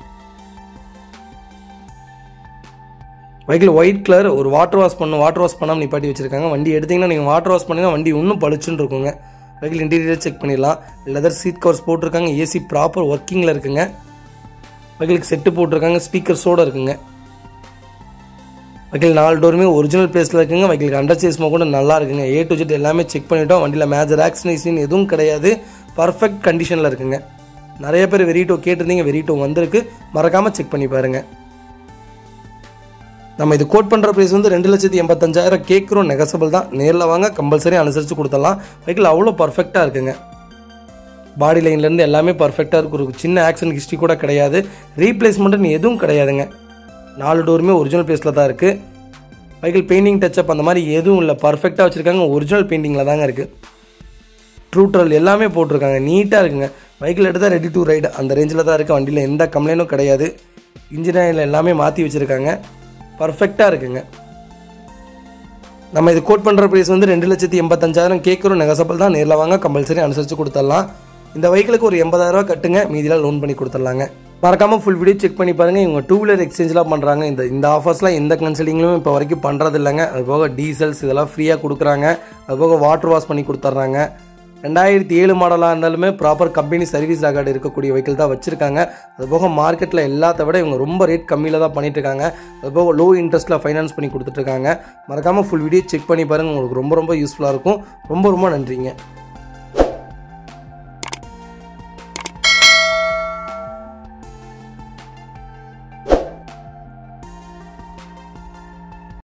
வெஹிக்கிள் ஒயிட் கலர் ஒரு வாட்டர் வாஷ் பண்ணும் வாட்டர் வாஷ் பண்ணாமல் நிப்பாட்டி வச்சுருக்காங்க வண்டி எடுத்திங்கன்னா நீங்கள் வாட்டர் வாஷ் பண்ணிங்கன்னா வண்டி இன்னும் பளிச்சுன்னு இருக்குங்க வெஹிக்கிள் இன்டீரியர் செக் பண்ணிடலாம் லெதர் சீட் கவர்ஸ் போட்டிருக்காங்க ஏசி ப்ராப்பர் ஒர்க்கிங்கில் இருக்குங்க வெஹிக்கிளுக்கு செட்டு போட்டிருக்காங்க ஸ்பீக்கர்ஸோடு இருக்குங்க வெஹிக்கிள் நாலு டோருமே ஒரிஜினல் பிளேஸில் இருக்குங்க வெஹிக்கிளுக்கு அண்டர் சேஸ்மா கூட நல்லா இருக்குங்க ஏ டு ஜெட் எல்லாமே செக் பண்ணிட்டோம் வண்டியில் மேஜர் ஆக்சிடென்ட் எதுவும் கிடையாது பர்ஃபெக்ட் கண்டிஷனில் இருக்குங்க நிறைய பேர் வெரிட்டோ கேட்டிருந்தீங்க வெரிட்டோ வந்திருக்கு மறக்காமல் செக் பண்ணி பாருங்கள் நம்ம இது கோட் பண்ணுற ப்ரைஸ் வந்து ரெண்டு லட்சத்தி எண்பத்தஞ்சாயிரம் கேட்குறோம் நெகசபிள் தான் நேரில் வாங்க கம்பல்சரி அனுசரித்து கொடுத்துடலாம் வெஹிக்கிள் அவ்வளோ பர்ஃபெக்டாக இருக்குங்க பாடி லைன்லேருந்து எல்லாமே பர்ஃபெக்டாக இருக்கும் ஒரு சின்ன ஆக்சிடென்ட் ஹிஸ்ட்ரி கூட கிடையாது ரீப்ளேஸ்மெண்ட்னு எதுவும் கிடையாதுங்க நாலு டோருமே ஒரிஜினல் ப்ளேஸில் தான் இருக்குது வெஹிக்கிள் பெயிண்டிங் டச்சப் அந்த மாதிரி எதுவும் இல்லை பர்ஃபெக்டாக வச்சுருக்காங்க ஒரிஜினல் பெயிண்டிங்கில் தாங்க இருக்குது ட்ரூட்ரல் எல்லாமே போட்டிருக்காங்க நீட்டாக இருக்குங்க வெஹிக்கிள் எடுத்தால் ரெடி டு ரைடு அந்த ரேஞ்சில் தான் இருக்குது வண்டியில் எந்த கம்ப்ளைண்ட்டும் கிடையாது இன்ஜின் ஆயில் எல்லாமே மாற்றி வச்சுருக்காங்க பர்ஃபெக்டாக இருக்குங்க நம்ம இது கோட் பண்ணுற ப்ரைஸ் வந்து ரெண்டு லட்சத்தி எண்பத்தஞ்சாயிரம் கேட்குறோம் நெகசபிள் தான் நேரில் வாங்க கம்பல்சரி அனுசரித்து கொடுத்துடலாம் இந்த வெஹிக்கிளுக்கு ஒரு எண்பதாயிரரூவா கட்டுங்க மீதிலாம் லோன் பண்ணி கொடுத்துடலாங்க மறக்காமல் ஃபுல் வீடியோ செக் பண்ணி பாருங்கள் இவங்க டூ வீலர் எக்ஸ்சேஞ்செலாம் பண்ணுறாங்க இந்த இந்த ஆஃபர்ஸ்லாம் எந்த கன்சல்டிங்லையும் இப்போ வரைக்கும் பண்ணுறது இல்லைங்க அது போக டீசல்ஸ் இதெல்லாம் ஃப்ரீயாக கொடுக்குறாங்க அது போக வாட்டர் வாஷ் பண்ணி கொடுத்துட்றாங்க ரெண்டாயிரத்தி ஏழு மாடலாக இருந்தாலுமே ப்ராப்பர் கம்பெனி சர்வீஸ் ரெக்கார்டு இருக்கக்கூடிய வெஹிக்கிள் தான் வச்சுருக்காங்க அது போக மார்க்கெட்டில் எல்லாத்த விட இவங்க ரொம்ப ரேட் கம்மியில் தான் பண்ணிட்டு இருக்காங்க அது போக லோ இன்ட்ரெஸ்ட்டில் ஃபைனான்ஸ் பண்ணி கொடுத்துட்ருக்காங்க மறக்காமல் ஃபுல் வீடியோ செக் பண்ணி பாருங்கள் உங்களுக்கு ரொம்ப ரொம்ப யூஸ்ஃபுல்லாக இருக்கும் ரொம்ப ரொம்ப நன்றிங்க